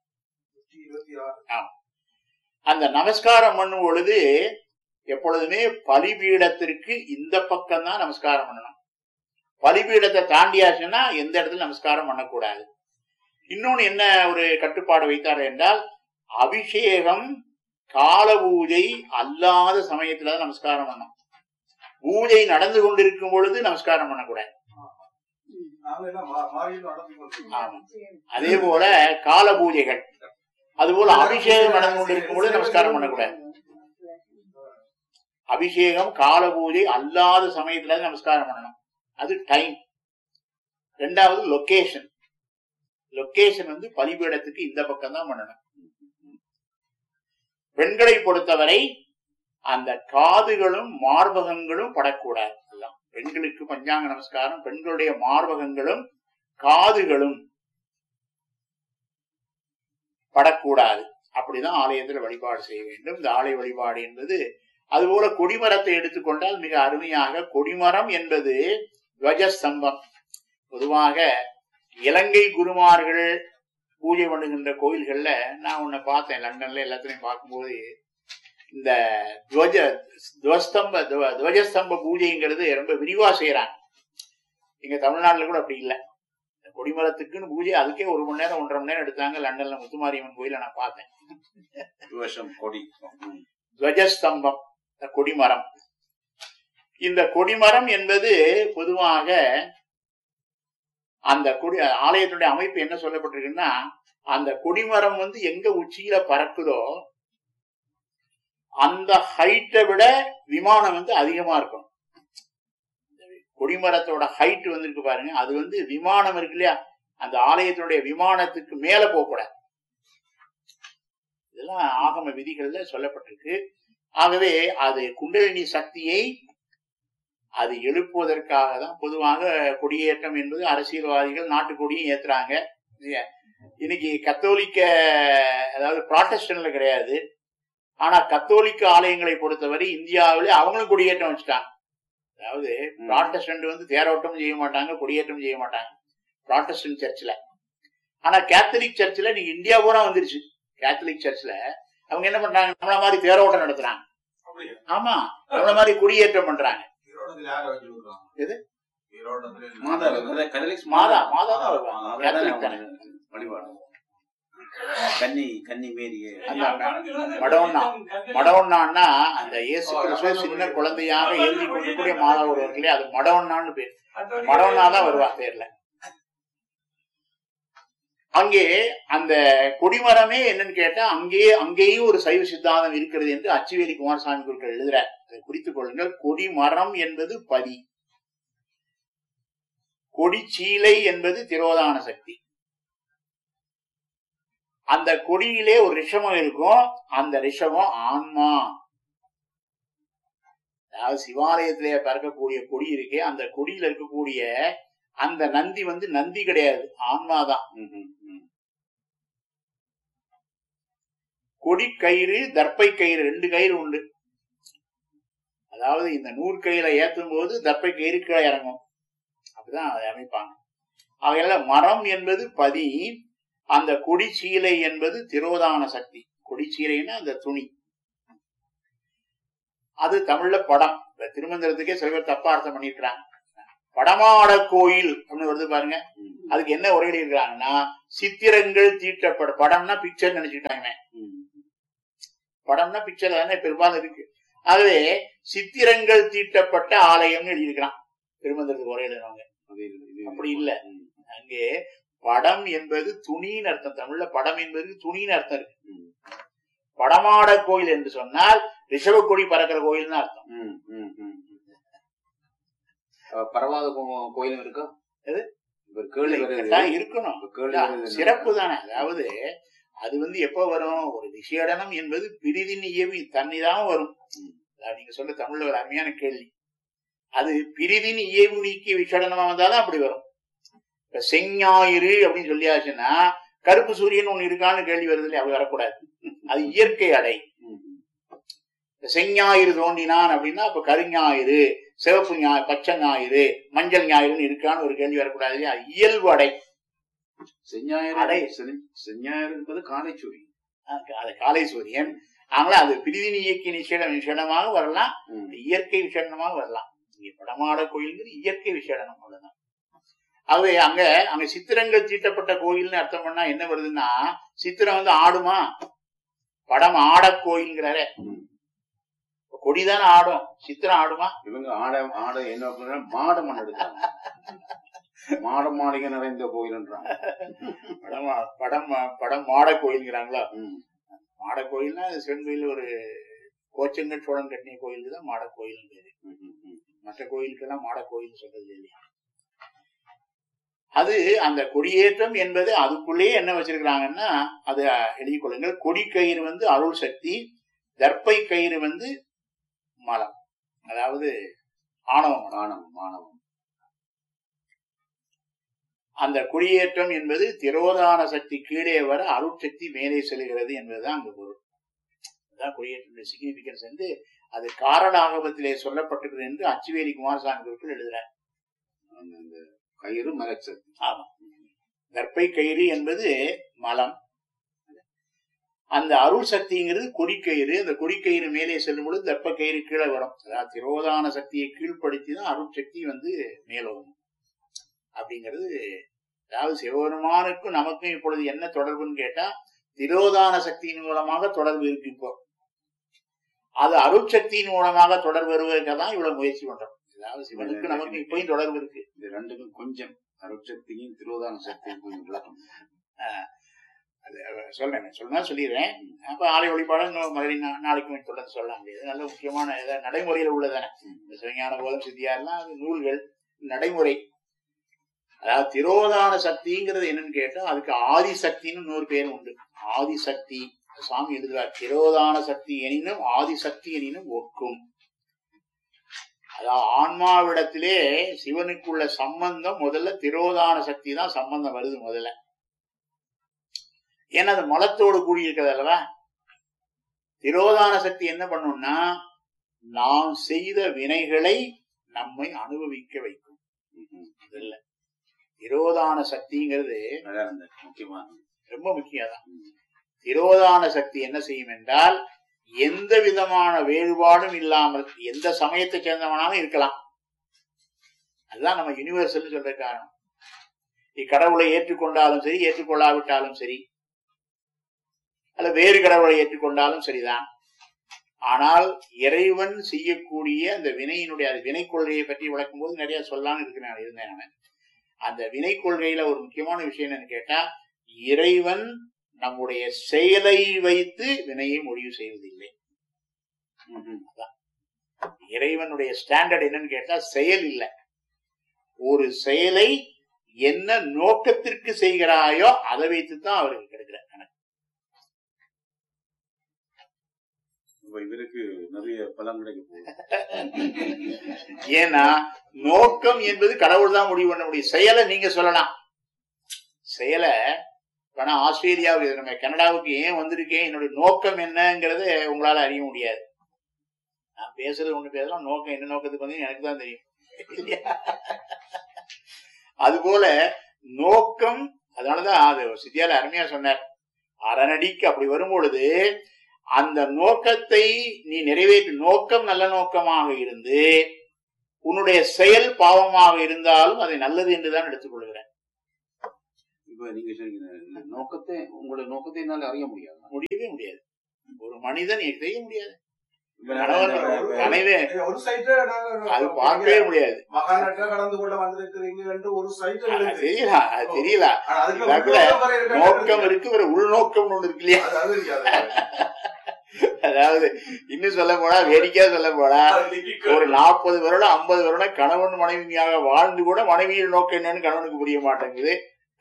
அந்த நமஸ்காரம் பண்ணும் பொழுது எப்பொழுதுமே பலிபீடத்திற்கு இந்த பக்கம் தான் நமஸ்காரம் பண்ணணும் பலிபீடத்தை தாண்டியாச்சுன்னா எந்த இடத்துல நமஸ்காரம் பண்ணக்கூடாது இன்னொன்னு என்ன ஒரு கட்டுப்பாடு வைத்தார் என்றால் அபிஷேகம் கால பூஜை அல்லாத சமயத்துல தான் நமஸ்காரம் பண்ணணும் பூஜை நடந்து கொண்டிருக்கும் பொழுது நமஸ்காரம் பண்ணக்கூடாது ஆமா அதே போல கால பூஜைகள் அதுபோல அபிஷேகம் நடந்து கொண்டிருக்கும் பொழுது நமஸ்காரம் பண்ணக்கூடாது அபிஷேகம் கால பூஜை அல்லாத சமயத்துல தான் நமஸ்காரம் பண்ணணும் அது டைம் ரெண்டாவது லொகேஷன் லொகேஷன் வந்து பலிபீடத்துக்கு இந்த பக்கம் தான் பண்ணணும் பெண்களை பொறுத்தவரை அந்த காதுகளும் மார்பகங்களும் படக்கூடாது அதுதான் பெண்களுக்கு பஞ்சாங்க நமஸ்காரம் பெண்களுடைய மார்பகங்களும் காதுகளும் படக்கூடாது அப்படிதான் ஆலயத்தில் வழிபாடு செய்ய வேண்டும் இந்த ஆலய வழிபாடு என்பது அதுபோல கொடிமரத்தை எடுத்துக்கொண்டால் மிக அருமையாக கொடிமரம் என்பது துவஜஸ்தம்பம் பொதுவாக இலங்கை குருமார்கள் பூஜை பண்ணுகின்ற கோயில்கள்ல நான் உன்னை பார்த்தேன் லண்டன்ல எல்லாத்தையும் பார்க்கும்போது இந்த துவஜ துவஸ்தம்ப துவ- துவஜஸ்தம்ப பூஜைங்கிறது ரொம்ப விரிவா செய்யறாங்க இங்க தமிழ்நாட்டுல கூட அப்படி இல்லை இந்த கொடிமரத்துக்குன்னு பூஜை அதுக்கே ஒரு மணி நேரம் ஒன்றரை மணி நேரம் எடுத்தாங்க லண்டன்ல முத்துமாரியம்மன் கோயில நான் பார்த்தேன் வருஷம் கொடி ம். துவஜஸ்தம்பம் இந்த கொடிமரம் இந்த கொடிமரம் என்பது பொதுவாக அந்த கொடி ஆலயத்தினுடைய அமைப்பு என்ன சொல்லப்பட்டிருக்குன்னா அந்த கொடிமரம் வந்து எங்க உச்சியில பறக்குதோ அந்த ஹைட்டை விட விமானம் வந்து அதிகமா இருக்கும் கொடிமரத்தோட ஹைட் வந்து இருக்கு பாருங்க அது வந்து விமானம் இருக்கு இல்லையா அந்த ஆலயத்தினுடைய விமானத்துக்கு மேல போகக்கூடாது இதெல்லாம் ஆகம விதிகள்ல சொல்லப்பட்டிருக்கு ஆகவே அது குண்டலினி சக்தியை அது எழுப்புவதற்காக தான் பொதுவாக கொடியேற்றம் என்பது அரசியல்வாதிகள் நாட்டு கொடியும் ஏத்துறாங்க இல்லையா? இன்னைக்கு கத்தோலிக்க அதாவது ப்ராட்டஸ்டன்ட்ல கிடையாது ஆனா கத்தோலிக்க ஆலயங்களை பொறுத்தவரை இந்தியாவிலே அவங்களும் கொடியேற்றம் வச்சுட்டாங்க அதாவது ம். ப்ராட்டஸ்டன்ட் வந்து தேரோட்டம் செய்ய மாட்டாங்க கொடியேற்றம் செய்ய மாட்டாங்க ப்ராட்டஸ்டன்ட் சர்ச்சில் ஆனா கேத்தலிக் சர்ச்சில் நீங்க இந்தியா பூரா வந்துருச்சு கேத்தலிக் சர்ச்சில் அவங்க என்ன பண்றாங்க நம்மள மாதிரி தேரோட்டம் நடத்துறாங்க அப்படியா? ஆமா நம்மள மாதிரி குடியேற்றம் பண்றாங்க ஈரோடத்துல யாரை வச்சு விடுறாங்க? எது? ஈரோடத்துல மாதா அதாவது கதலிக்ஸ் மாதா மாதா தான் வருவாங்க அதான் கேத்தலிக் தானே வழிபாடு கன்னி கன்னி மேரியே அந்த மடோன்னா மடோன்னான்னா அந்த இயேசு கிறிஸ்துவ சின்ன குழந்தையாக எழுதி கொண்டிருக்கூடிய மாதா ஒருவர்களே அது மடோன்னான்னு பேர் மடோன்னா தான் வருவா பேர்ல அங்கே அந்த கொடிமரமே என்னன்னு கேட்டா அங்கேயே அங்கேயும் ஒரு சைவ சித்தாந்தம் இருக்கிறது என்று அச்சுவேலி குமாரசாமி குருக்கள் எழுதுறார் அதை குறித்துக் கொள்ளுங்கள் கொடிமரம் என்பது பதி கொடிச்சீலை என்பது திரோதான சக்தி அந்த கொடியிலே ஒரு ரிஷமம் இருக்கும் அந்த ரிஷமம் ஆன்மா அதாவது சிவாலயத்திலே பறக்கக்கூடிய கொடி இருக்கே அந்த கொடியில இருக்கக்கூடிய அந்த நந்தி வந்து நந்தி கிடையாது ஆன்மாதான் ம், ம், ம். கொடி கயிறு தர்ப்பை கயிறு ரெண்டு கயிறு உண்டு அதாவது இந்த நூறு கயிறை ஏற்றும் போது தர்ப்பை கயிறு கீழே இறங்கும் அப்படிதான் அதை அமைப்பாங்க அவையால மரம் என்பது பதி அந்த கொடி சீலை என்பது திரோதான சக்தி கொடிச்சீரைன்னா அந்த துணி அது தமிழ்ல படம் இப்ப திருமந்திரத்துக்கே சில பேர் தப்பா அர்த்தம் பண்ணிருக்கிறாங்க படமாட கோயில் அப்படின்னு வருது பாருங்க ம், அதுக்கு என்ன உரை இருக்கிறாங்கன்னா சித்திரங்கள் தீட்டப்பட படம்னா பிக்சர் நினைச்சுட்டாங்க ம், படம்னா பிக்சர் தானே பெரும்பாலும் இருக்கு ஆகவே சித்திரங்கள் தீட்டப்பட்ட ஆலயம்னு எழுதியிருக்கிறான் திருமந்திரத்துக்கு உரை எழுதுனவங்க அது இது- இது- அப்படி இல்ல. ம், அங்கே படம் என்பது துணின்னு அர்த்தம் தமிழ்ல படம் என்பது துணின்னு அர்த்தம் இருக்கு ம், படமாட கோயில் என்று சொன்னால் ரிஷபக்கொடி பறக்கிற கோயில்னு அர்த்தம் ம், ம், ம். அஹ் பரவாத கோ- கோயிலும் இருக்கா எது? இப்ப கேள்வி வருது கட்டாயம் இருக்கணும் இப்ப கேள்வி அதான் வருது சிறப்பு தானே அதாவது அது வந்து எப்ப வரும் ஒரு விஷயடனம் என்பது பிரிதின் இயவி தன்னிதான் வரும் ம். அதாவது நீங்க சொல்ல தமிழ்ல ஒரு அருமையான கேள்வி அது பிரிதின் இயவு நீக்கிய விஷடனமா வந்தாதான் அப்படி வரும் இப்ப செஞ்ஞாயிறு அப்படின்னு சொல்லியாச்சுன்னா கருப்பு சூரியன் ஒண்ணு இருக்கான்னு கேள்வி வருது இல்லையா அப்படி வரக்கூடாது அது இயற்கை அடை ம், ம். இப்ப செஞ்ஞாயிறு தோண்டினான் அப்படின்னா அப்ப கருஞாயிறு சிவப்பு ஞாயிறு பச்சை ஞாயிறு மஞ்சள் ஞாயிறுன்னு இருக்கான்னு ஒரு கேள்வி வரக்கூடாது இல்லையா இயல்பு அடை செஞ்ஞாயிறு அடை. செஞ்- செஞ்ஞாயிறு என்பது காலைச்சூரி அஹ் அது காலை சூரியன் அதனால அது பிரிதின் இயக்கிய நிஷேடம் விஷடமாக வரலாம் ம், இயற்கை விஷடமாக வரலாம் இங்க படமாட கோயில்ங்கிறது இயற்கை விஷடனம் அவ்வளவுதான் ஆகவே அங்க அங்க சித்திரங்கள் தீட்டப்பட்ட கோயில்னு அர்த்தம் பண்ணா என்ன வருதுன்னா சித்திரம் வந்து ஆடுமா படம் ஆட கோயில்ங்கிறாரே ம். கொடிதானே ஆடும் சித்திரம் ஆடுமா இவங்க ஆட ஆட என்ன அப்படின்னா மாட மண் எடுக்கிறாங்க மாட மாளிகை நிறைந்த கோயில்ன்றாங்க படம் ஆ- படம் ஆ- படம் மாட கோயில்ங்கிறாங்களா ம், மாட கோயில்னா அது சிவன் கோயில் ஒரு கோச்சங்கட் சோழன் கட்டிய கோயிலுக்கு தான் மாட கோயில் பேரு ம், ம், ம். மற்ற கோயிலுக்கெல்லாம் மாட கோயில் சொல்றது இல்லையா அது அந்த கொடியேற்றம் என்பது அதுக்குள்ளேயே என்ன வச்சிருக்கிறாங்கன்னா அது எழுதிக் கொள்ளுங்கள் கொடி கயிறு வந்து அருள் சக்தி தர்ப்பை கயிறு வந்து மலம் அதாவது ஆணவ மலம் ஆணவம் ஆணவம் அந்த குடியேற்றம் என்பது திரோதான சக்தி கீழே வர அருட்சக்தி மேலே செல்கிறது என்பதுதான் அங்கு பொருள் அதுதான் குடியேற்றம் சிக்னிபிகன்ஸ் வந்து அது காரணாகமத்திலே சொல்லப்பட்டிருக்கிறது என்று அச்சுவேலி குமாரசாமி குறிப்பில் எழுதுறார் அந்த அந்த கயிறு மலச்சக்தி ஆமா கர்ப்பை கயிறு என்பது மலம் அந்த அருள் சக்திங்கிறது கொடிக்கயிறு அந்த கொடிக்கயிறு மேலே செல்லும் பொழுது தர்ப்ப கயிறு கீழே வரும் அதாவது திரோதான சக்தியை கீழ்ப்படுத்தி தான் அருள் சக்தி வந்து மேலோகும் அப்படிங்கிறது அதாவது சிவபெருமானுக்கும் நமக்கும் இப்பொழுது என்ன தொடர்புன்னு கேட்டா திரோதான சக்தியின் மூலமாக தொடர்பு இருக்கு இப்போ அது அருள் சக்தியின் மூலமாக தொடர்பு வருவதற்கு தான் இவ்வளவு முயற்சி பண்றோம் அதாவது சிவனுக்கு நமக்கு இப்பயும் தொடர்பு இருக்கு இந்த ரெண்டுக்கும் கொஞ்சம் அருட்சக்தியும் திருவோதான சக்தியும் கொஞ்சம் விளக்கம் சொல்றேன் சொல்லணும் சொல்லிடுறேன் அப்ப ஆலை வழிபாடு இன்னும் மதுரை நா- நாளைக்கு தொடர்ந்து சொல்லலாம் முடியாது நல்ல முக்கியமான ஏதாவது நடைமுறையில் உள்ளதானே இந்த சிவஞான போதம் சித்தியா எல்லாம் அது நூல்கள் நடைமுறை அதாவது திரோதான சக்திங்கிறது என்னன்னு கேட்டா அதுக்கு ஆதி சக்தின்னு இன்னொரு பேர் உண்டு ஆதி சக்தி சுவாமி எழுதுவார் திரோதான சக்தி எனினும் ஆதி சக்தி எனினும் ஒக்கும் அதாவது ஆன்மாவிடத்திலே சிவனுக்குள்ள சம்பந்தம் முதல்ல திரோதான சக்தி தான் சம்பந்தம் வருது முதல்ல ஏன்னா அது மலத்தோடு கூடி இருக்கிறது அல்லவா திரோதான சக்தி என்ன பண்ணும்னா நாம் செய்த வினைகளை நம்மை அனுபவிக்க வைக்கும் இல்ல திரோதான சக்திங்கிறது அதான் அந்த முக்கியமான ரொம்ப முக்கியம் தான் திரோதான சக்தி என்ன செய்யும் என்றால் எந்த விதமான வேறுபாடும் இல்லாமல் எந்த சமயத்தை சேர்ந்தவனாலும் இருக்கலாம் அதுதான் நம்ம யூனிவர்சல் சொல்ற காரணம் இக்கடவுளை ஏற்றுக்கொண்டாலும் சரி ஏற்றுக்கொள்ளாவிட்டாலும் சரி அல்ல வேறு கடவுளை ஏற்றுக்கொண்டாலும் சரிதான் ஆனால் இறைவன் செய்யக்கூடிய அந்த வினையினுடைய அது வினை கொள்கையை பற்றி விளக்கும் போது நிறைய சொல்லலாம்னு இருக்கிறேன் இருந்தேன் நான் அந்த வினை கொள்கையில ஒரு முக்கியமான விஷயம் என்னன்னு கேட்டா இறைவன் நம்முடைய செயலை வைத்து வினையை முடிவு செய்வதில்லை இறைவனுடைய ஸ்டாண்டர்ட் என்னன்னு கேட்டா செயல் இல்லை ஒரு செயலை என்ன நோக்கத்திற்கு செய்கிறாயோ அதை வைத்து தான் அவருக்கு கிடைக்கிற கணக்கு இப்ப இவருக்கு நிறைய பலம் கிடைக்க போகுது ஏன்னா நோக்கம் என்பது கடவுள் தான் முடிவு பண்ண முடியும் செயலை நீங்க சொல்லலாம் செயலை இப்ப நான் ஆஸ்திரேலியாவுக்கு நம்ம கனடாவுக்கு ஏன் வந்திருக்கேன் என்னுடைய நோக்கம் என்னங்கிறத உங்களால அறிய முடியாது நான் பேசுறது ஒண்ணு பேசலாம் நோக்கம் என்ன நோக்கத்துக்கு வந்து எனக்கு தான் தெரியும் இல்லையா? அதுபோல நோக்கம் அதனாலதான் அது சித்தியால அருமையா சொன்னார் அரணடிக்கு அப்படி வரும் பொழுது அந்த நோக்கத்தை நீ நிறைவேற்று நோக்கம் நல்ல நோக்கமாக இருந்து உன்னுடைய செயல் பாவமாக இருந்தாலும் அதை நல்லது என்றுதான் எடுத்துக்கொள்கிறேன் இப்ப நீங்க சொன்னீங்க நோக்கத்தை உங்களுடைய நோக்கத்தை என்னால அறிய முடியாது முடியவே முடியாது ஒரு மனிதன் இதை செய்ய முடியாது இப்ப கணவன் நான் கனவே ஒரு சைட்ல அது பார்க்கவே முடியாது மகாநாட்டுல கலந்து கொள்ள வந்திருக்கிறீங்க என்று ஒரு சைட்ல அது தெரியல அது தெரியல ஆனா அதுக்கு இதாக்குல உள்நோக்கம் வரை இருக்கான்னு நோக்கம் இருக்கு ஒரு உள்நோக்கம் ஒண்ணு இருக்கு இல்லையா அது அது இருக்காது. அதாவது இன்னும் சொல்ல போனா வேடிக்கையா சொல்ல போனா அது லிக்கிக்கு. ஒரு நாற்பது வருடம் ஐம்பது வருடம் கணவன் மனைவியாக வாழ்ந்து கூட மனைவியின் நோக்கம் என்னன்னு கணவனுக்கு புரிய மாட்டேங்குது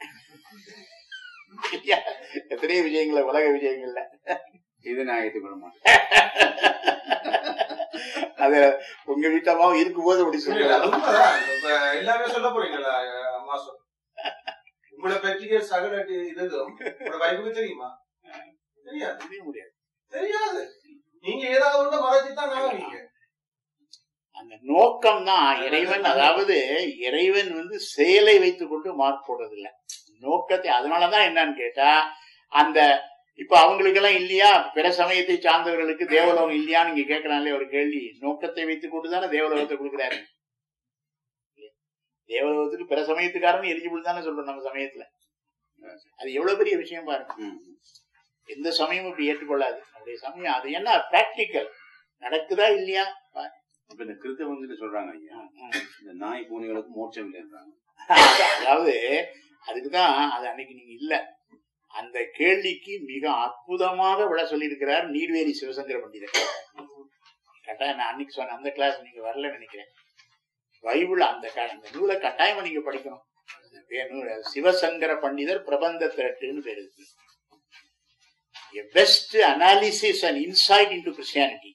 இல்லையா? எத்தனையோ விஷயங்கள உலக விஷயங்கள்ல இதை நான் ஏற்றுக்கொள்ள மாட்டேன் அது உங்க வீட்டமாவும் இருக்கும்போது அப்படி இல்ல, இல்ல, அது சொல்லுங்க உண்மைதான். இப்ப எல்லாமே சொல்ல போறீங்களா அம்மா சொல் உங்களோட பெற்றிகை சகல இதுவும் உங்களோட வைப்புக்கு தெரியுமா தெரியாது புரிய முடியாது தெரியாது நீங்க ஏதாவது ஒண்ணு மறைச்சுதான் நாங்க அந்த நோக்கம் தான் இறைவன் அதாவது இறைவன் வந்து செயலை வைத்துக் கொண்டு மார்க் போடுறது இல்ல நோக்கத்தை அதனாலதான் என்னன்னு கேட்டா அந்த இப்ப அவங்களுக்கு எல்லாம் இல்லையா பிற சமயத்தை சார்ந்தவர்களுக்கு தேவலோகம் இல்லையான்னு நீங்க கேட்கலாம்ல ஒரு கேள்வி நோக்கத்தை வைத்துக் கொண்டு தானே தேவலோகத்தை கொடுக்குறாரு தேவலோகத்துக்கு பிற சமயத்துக்காரன் எலிஜிபிள் தானே சொல்றோம் நம்ம சமயத்துல அது எவ்வளவு பெரிய விஷயம் பாருங்க ம். எந்த சமயமும் இப்படி ஏற்றுக்கொள்ளாது நம்முடைய சமயம் அது என்ன பிராக்டிக்கல் நடக்குதா இல்லையா இப்ப இந்த கிறிஸ்தவங்க சொல்றாங்க ஐயா ம். இந்த நாய் பூனைகளுக்கு மோட்சம் இல்லைன்றாங்க அதாவது அதுக்குதான் அது அன்னைக்கு நீங்க இல்ல அந்த கேள்விக்கு மிக அற்புதமாக விட சொல்லியிருக்கிறார் நீர்வேலி சிவசங்கர பண்டிதர் கட்டாயம் நான் அன்னைக்கு சொன்ன அந்த கிளாஸ் நீங்க வரல நினைக்கிறேன் பைபிள் அந்த க- அந்த நூலை கட்டாயமா நீங்க படிக்கணும் அந்த பேர் நூல் சிவசங்கர பண்டிதர் பிரபந்த திரட்டுன்னு பேரு best analysis and insight into Christianity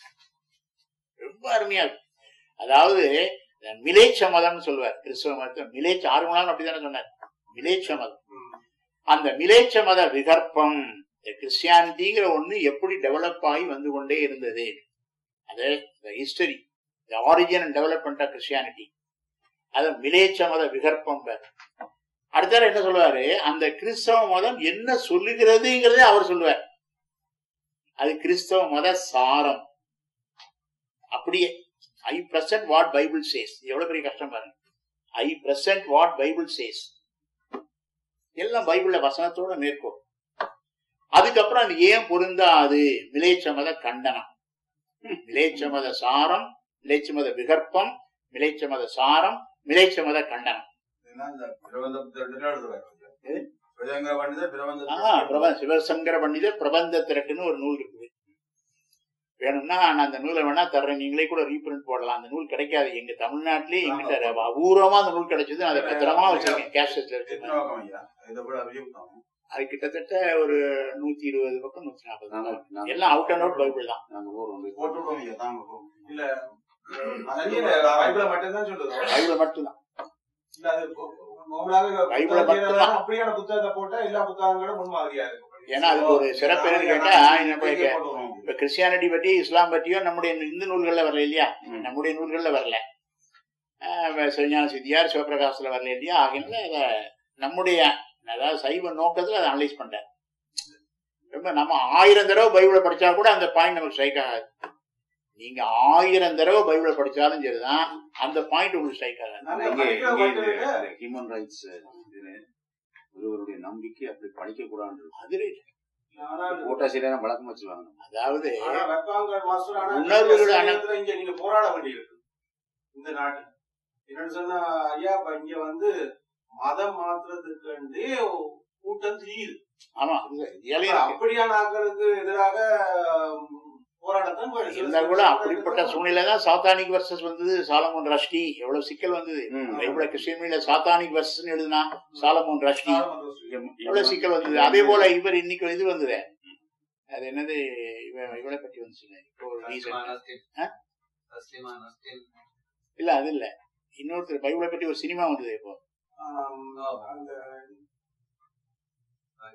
ரொம்ப அருமையா இருக்கு அதாவது இந்த மிலேச்ச மதம்னு சொல்லுவார் கிறிஸ்தவ மதத்தை மிலேச்ச ஆறு மணி நேரம் அப்படித்தானே சொன்னார் மிலேச்ச மதம் அந்த மிலேச்ச மத விகற்பம் இந்த கிறிஸ்டியானிட்டிங்கிற ஒண்ணு எப்படி டெவலப் ஆகி வந்து கொண்டே இருந்தது அது history the origin and development of Christianity அது மிலேச்ச மத விகற்பம் பேர் அடுத்தாரு என்ன சொல்லுவாரு அந்த கிறிஸ்தவ மதம் என்ன சொல்லுகிறதுங்கிறதே அவர் சொல்லுவார் அது கிறிஸ்தவ மத சாரம் அப்படியே I present what Bible says எவ்வளவு பெரிய கஷ்டம் பாருங்க I present what Bible says எல்லாம் பைபிள்ல வசனத்தோட மேற்கோள் அதுக்கப்புறம் அது ஏன் பொருந்தாது மிலேச்ச மத கண்டனம் மிலேச்ச மத சாரம் மிலேச்ச மத விகற்பம் மிலேச்ச மத சாரம் மிலேச்ச மத கண்டனம் ஏன்னா இந்த பிரபந்தத்திரட்டுன்னு எழுதுறாரு. எது? பிரஜங்கர பண்டிதர் ஆஹ் பிரபந்த பிரபந்த சிவசங்கர பண்டிதர் பிரபந்த திரட்டுன்னு ஒரு நூல் இருக்குது வேணும்னா நான் அந்த நூலை வேணா தர்றேன் நீங்களே கூட ரீபிரிண்ட் போடலாம் அந்த நூல் கிடைக்காது எங்க தமிழ்நாட்டிலேயே எங்கிட்ட அபூர்வமா அந்த நூல் கிடைச்சது அதை பத்திரமா வச்சிருக்கேன் கேஷஸ்ல எத்தனை இருக்கு பக்கம் ஐயா இதை விட அதிக புத்தகம். அது கிட்டத்தட்ட ஒரு நூத்தி இருபது பக்கம் நூத்தி நாற்பது நாங்க- பக்கம் நாங்க- எல்லாம் அவுட் அண்ட் அவுட் பைபிள் தான் நாங்க ஊர் வந்து போட்டு விடுவோம் ஐயா தாங்க போகும். இல்ல அது இல்ல, பைபிளை மட்டும்தான் சொல்லுது பைபிள் மட்டும்தான் இல்ல அது மாமூலாக பைபிளை புத்தகத்தை மட்டும்தான். அப்படியான புத்தகத்தை போட்டா எல்லா புத்தகங்களும் முன்மாதிரியா இருக்கும் ஏன்னா அதுக்கு ஒரு சிறப்பு என்னன்னு கேட்டா நம்மளுடைய இங்கே போட்டுருவோம். இப்ப கிறிஸ்டியானிட்டி பற்றி இஸ்லாம் பற்றியும் நம்முடைய இந்து நூல்கள்ல வரல இல்லையா ம். நம்முடைய நூல்கள்ல வரல ஆஹ் சிவஞான சித்தியார் சிவபிரகாசத்துல வரல இல்லையா ஆகினால அத நம்முடைய அதாவது சைவ நோக்கத்துல அதை அனலைஸ் பண்றேன் ரொம்ப நம்ம ஆயிரம் தடவை பைபிளை படிச்சா கூட அந்த பாயிண்ட் நமக்கு ஸ்ட்ரைக் ஆகாது நீங்க ஆயிரம் தடவை பைபிளை படிச்சாலும் சரிதான் அந்த பாயிண்ட் உங்களுக்கு ஸ்ட்ரைக் ஆகாது நான் இங்கே படிக்கிற இங்கே மட்டும் இல்ல. இந்த ஹியூமன் ரைட்ஸ் ஒருவருடைய நம்பிக்கை அப்படி படிக்க கூடாது அது right. ஆனால் போட்டா சரியான வழக்கம் வச்சுவாங்க அதாவது ஆனா வெப்பாங்க மாஸ்டர் ஆனா உணர்வுகள் இந்த ஆனா- சமயத்துல இங்க நீங்க போராட வேண்டியிருக்கு இந்த நாட்டுல என்னன்னு சொன்னா ஐயா இப்ப இங்க வந்து மதம் மாத்துறதுக்கு கூட்டம் தெரியுது ஆமா அது ஏழையா இருக்கு. அப்படியான ஆட்களுக்கு எதிராக உம், போராடத்தான் இப்ப இருந்தா கூட அப்படிப்பட்ட சூழ்நிலை தான் சாத்தானிக் வர்சஸ் வந்தது சாலமோன் ரஷ்டி எவ்வளவு சிக்கல் வந்தது ம். பைபிள கிறிஸ்டியன்ல சாத்தானிக் வர்சஸ் எழுதுனா சாலமோன் ரஷ்டி சாலமன் எவ்வளவு சிக்கல் வந்தது அதே போல இவர் இன்னைக்கு இது வந்தது அது என்னது இவ- இவளை பற்றி வந்துச்சுங்க இப்போ ஒரு recent- ஆ? இல்ல அது இல்ல இன்னொருத்தர் பைபிளை பற்றி ஒரு சினிமா வந்தது இப்போ ஆம், அந்த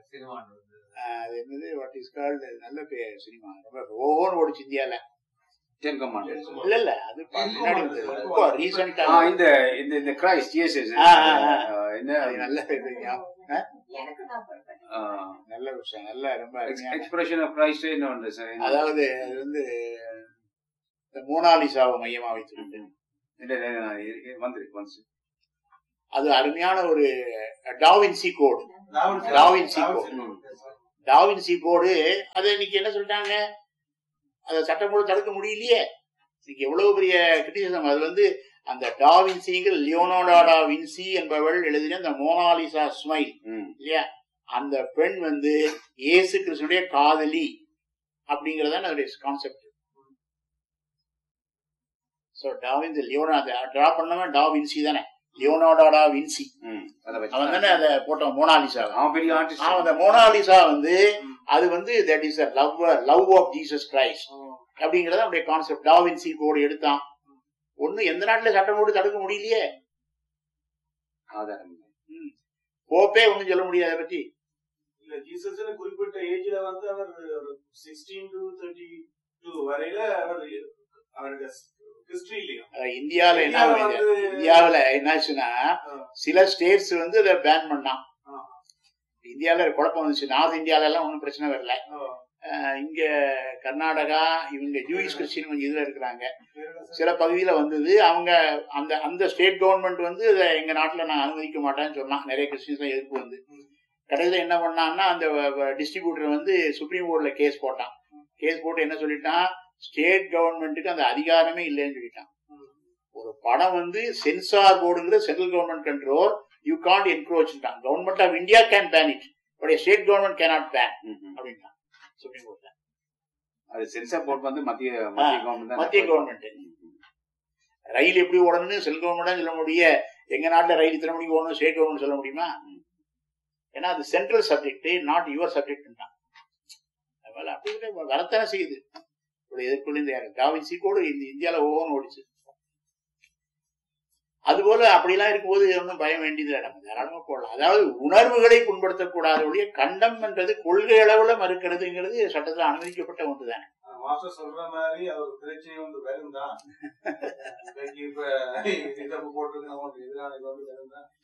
ஆஹ் அது என்னது வாட் இஸ் கால்டு நல்ல பேர் சினிமா ரொம்ப ஓஹோன்னு ஓடிச்சு இந்தியால டென் கமாண்டர்ஸ் இல்ல இல்ல அது முன்னாடி வந்தது. இப்போ ரீசெண்டா ஆ இந்த இந்த இந்த கிரைஸ்ட் எஸ் எஸ் ஆ, ஆ, ஆ. என்ன நல்ல இது ஞாபகம். எனக்கு தான் பண்றேன் நல்ல விஷயம் நல்ல ரொம்ப அருமையான எக்ஸ்பிரஷன் ஆஃப் கிரைஸ்ட் என்ன ஒன்று சார் அதாவது அது வந்து இந்த மோனாலிசாவை மையமா வைத்திருக்கு வந்துருக்கு ஒன்ஸ் அது அருமையான ஒரு Da Vinci code Da Vinci code Da Vinci code அதை இன்னைக்கு என்ன சொல்லிட்டாங்க அதை சட்டம் கூட தடுக்க முடியலையே இன்னைக்கு எவ்வளவு பெரிய கிரிட்டிசிசம் அது வந்து அந்த டாவின்சிங்கிற லியோனோடா வின்சி என்பவள் எழுதின அந்த மோனாலிசா ஸ்மைல் ம் இல்லையா அந்த பெண் வந்து இயேசு கிறிஸ்துடைய காதலி அப்படிங்கறதான் அதோடைய concept so Da Vinci Leonardo draw பண்ணவன் டா வின்சி தானே லியோனோடா வின்சி ம் அதை அவன் தானே வச்சு அதை போட்டான் மோனாலிசா அவன் பெரிய ஆர்டிஸ்ட் அவன் அந்த மோனாலிசா வந்து அது வந்து that is a love love of Jesus Christ அப்படிங்கறத அவனுடைய கான்செப்ட் டாவின்சி கோடு எடுத்தான் ஒண்ணு எந்த நாட்டுல சட்டம் போட்டு தடுக்க முடியலையே ஆதாரம் போப்பே ஒண்ணும் சொல்ல முடியாது அதை பத்தி இல்ல ஜீசஸ் குறிப்பிட்ட ஏஜ்ல வந்து அவர் சிக்ஸ்டீன் டு தேர்ட்டி டூ வரையில அவர் அவருடைய ஹிஸ்டரி இல்லையா அஹ் இந்தியால என்ன இந்தியாவுல ஆகுது? வந்து- இந்தியாவுல என்னாச்சுன்னா ஆ. சில ஸ்டேட்ஸ் வந்து அதை பேன் பண்ணான் ஆ. இந்தியால குழப்பம் வந்துச்சு நார்த் இந்தியால எல்லாம் ஒன்றும் பிரச்சனை வரல ஆ. அஹ் இங்க கர்நாடகா இவங்க ஜூயிஷ் கிறிஸ்டின் கொஞ்சம் இதுல இருக்கிறாங்க வேற என்ன சார்? சில பகுதியில வந்தது அவங்க அந்த அந்த ஸ்டேட் கவர்மெண்ட் வந்து இதை எங்க நாட்டுல நான் அனுமதிக்க மாட்டேன்னு சொன்னான் நிறைய கிறிஸ்டின்ஸ் எதிர்ப்பு வந்து கடைசியில என்ன பண்ணான்னா அந்த டிஸ்ட்ரிபியூட்டர் வந்து சுப்ரீம் கோர்ட்ல கேஸ் போட்டான் கேஸ் போட்டு என்ன சொல்லிட்டான் ஸ்டேட் கவர்மெண்ட்டுக்கு அந்த அதிகாரமே இல்லைன்னு சொல்லிட்டான் ஒரு படம் வந்து சென்சார் போர்டுங்கிற central government control you can't என்க்ரோச்ட்டான் government of India can ban it but state government cannot ban அப்படின்ட்டான் சுப்ரீம் கோர்ட்ல அது சென்சார் போர்ட் வந்து மத்திய மத்திய கவர்மெண்ட் தான் மத்திய கவர்மெண்ட் ரயில் எப்படி ஓடணும்னு சென்ட்ரல் கவர்மெண்ட் தான் சொல்ல முடியும் எங்க நாட்டுல ரயில் இத்தனை மணிக்கு ஓடணும் ஸ்டேட் கவர்மெண்ட் சொல்ல முடியுமா ஏன்னா அது central subject not your subject தான் அதனால அப்படி வரத்தானே செய்யுது இப்படி எதிர்ப்புல இந்த டாவின்சி கூட இந்த இந்தியால ஓன்னு ஓடிச்சு அதுபோல அப்படிலாம் இருக்கும்போது ஒன்றும் பயம் வேண்டியது நம்ம தாராளமா போடலாம் அதாவது உணர்வுகளை புண்படுத்தக்கூடாத ஒழிய கண்டம் என்றது கொள்கை அளவுல மறுக்கிறதுங்கிறது சட்டத்தில் அனுமதிக்கப்பட்ட ஒன்று தானே மாஸ்டர் சொல்ற மாதிரி அவர் பிரச்சனை வந்து வெறும் தான் இப்ப இதை போட்டு நமக்கு எதிரான இது வந்து வெறும் தான்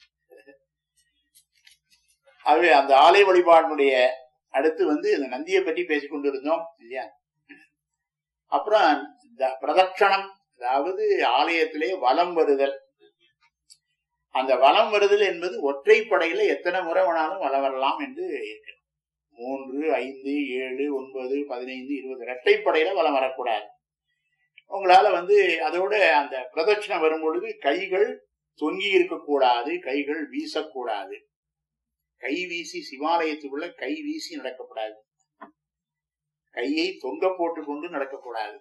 ஆகவே அந்த ஆலய வழிபாட்டினுடைய அடுத்து வந்து இந்த நந்தியை பற்றி பேசிக் கொண்டிருந்தோம் இல்லையா அப்புறம் இந்த பிரதட்சணம் அதாவது ஆலயத்திலே வலம் வருதல் அந்த வலம் வருதல் என்பது ஒற்றைப்படையில எத்தனை முறை வேணாலும் வலம் வரலாம் என்று இருக்கு மூன்று ஐந்து ஏழு ஒன்பது பதினைந்து இருபது இரட்டைப்படையில வலம் வரக்கூடாது உங்களால வந்து அதோட அந்த பிரதட்சணம் வரும் பொழுது கைகள் தொங்கி இருக்கக்கூடாது கைகள் வீசக்கூடாது கை வீசி சிவாலயத்துக்குள்ள கை வீசி நடக்கக்கூடாது கையை தொங்க போட்டு கொண்டு நடக்கக்கூடாது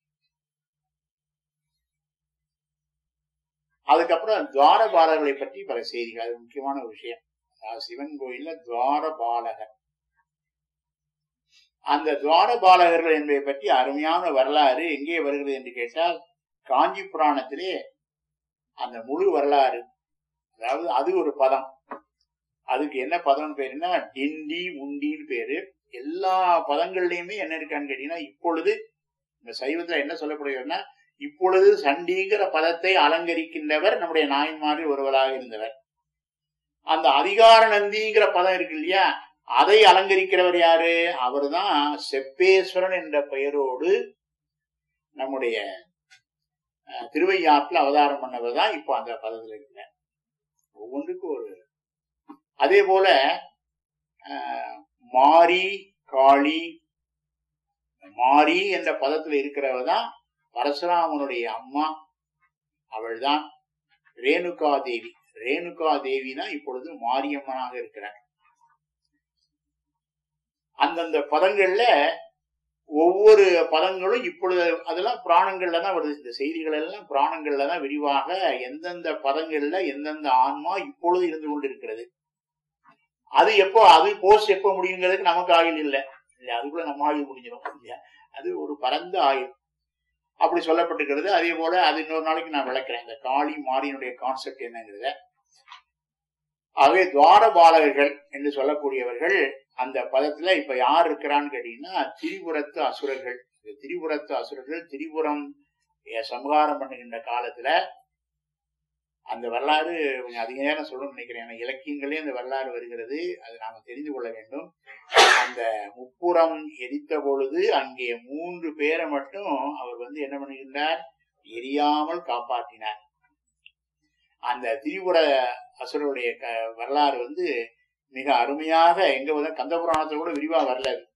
அதுக்கப்புறம் துவாரபாலகர்களை பற்றி பல செய்திகள் அது முக்கியமான ஒரு விஷயம் அதாவது சிவன் கோயில்ல துவாரபாலகர் அந்த துவாரபாலகர்கள் என்பதை பற்றி அருமையான வரலாறு எங்கே வருகிறது என்று கேட்டால் காஞ்சி புராணத்திலே அந்த முழு வரலாறு அதாவது அது ஒரு பதம் அதுக்கு என்ன பதம் பேருன்னா டிண்டி உண்டின்னு பேரு எல்லா பதங்கள்லயுமே என்ன இருக்கான்னு கேட்டீங்கன்னா இப்பொழுது இந்த சைவத்துல என்ன சொல்லப்படுகிறதுனா இப்பொழுது சண்டிங்கிற பதத்தை அலங்கரிக்கின்றவர் நம்முடைய நாயன்மாரில் ஒருவராக இருந்தவர் அந்த அதிகார நந்திங்கிற பதம் இருக்கு இல்லையா அதை அலங்கரிக்கிறவர் யாரு அவர்தான் செப்பேஸ்வரன் என்ற பெயரோடு நம்முடைய அஹ், திருவையாற்றுல அவதாரம் பண்ணவர் தான் இப்போ அந்த பதத்துல இருக்கிறார் ஒவ்வொன்றுக்கும் ஒரு அதே போல அஹ், மாரி காளி மாரி என்ற பதத்துல இருக்கிறவ தான் பரசுராமனுடைய அம்மா அவள்தான் ரேணுகா தேவி ரேணுகா தேவி தான் இப்பொழுது மாரியம்மனாக இருக்கிறார் அந்தந்த பதங்கள்ல ஒவ்வொரு பதங்களும் இப்பொழுது அதெல்லாம் புராணங்கள்ல தான் வருது இந்த செய்திகள் எல்லாம் புராணங்கள்ல தான் விரிவாக எந்தெந்த பதங்கள்ல எந்தெந்த ஆன்மா இப்பொழுது இருந்து கொண்டிருக்கிறது அது எப்போ அது போஸ்ட் எப்போ முடியுங்கிறதுக்கு நமக்கு ஆயுள் இல்லை இல்லையா அதுக்குள்ள நம்ம ஆயுள் முடிஞ்சிடும் இல்லையா அது ஒரு பரந்த ஆயுள் அப்படி சொல்லப்பட்டிருக்கிறது அதே போல அது இன்னொரு நாளைக்கு நான் விளக்குறேன் இந்த காளி மாரியினுடைய கான்செப்ட் என்னங்கிறத ஆகவே துவார பாலகர்கள் என்று சொல்லக்கூடியவர்கள் அந்த பதத்துல இப்ப யார் இருக்கிறான்னு கேட்டீங்கன்னா திரிபுரத்து அசுரர்கள் இந்த திரிபுரத்து அசுரர்கள் திரிபுரம் எ- சம்ஹாரம் பண்ணுகின்ற காலத்துல அந்த வரலாறு கொஞ்சம் அதிக நேரம் சொல்லணும்னு நினைக்கிறேன் ஏன்னா இலக்கியங்களே அந்த வரலாறு வருகிறது அது நாம தெரிந்து கொள்ள வேண்டும் அந்த முப்புறம் எரித்த பொழுது அங்கே மூன்று பேரை மட்டும் அவர் வந்து என்ன பண்ணுகின்றார் எரியாமல் காப்பாற்றினார் அந்த திரிபுர அசுரருடைய க- வரலாறு வந்து மிக அருமையாக எங்க வந்து கந்த புராணத்துல கூட விரிவா வரல அது.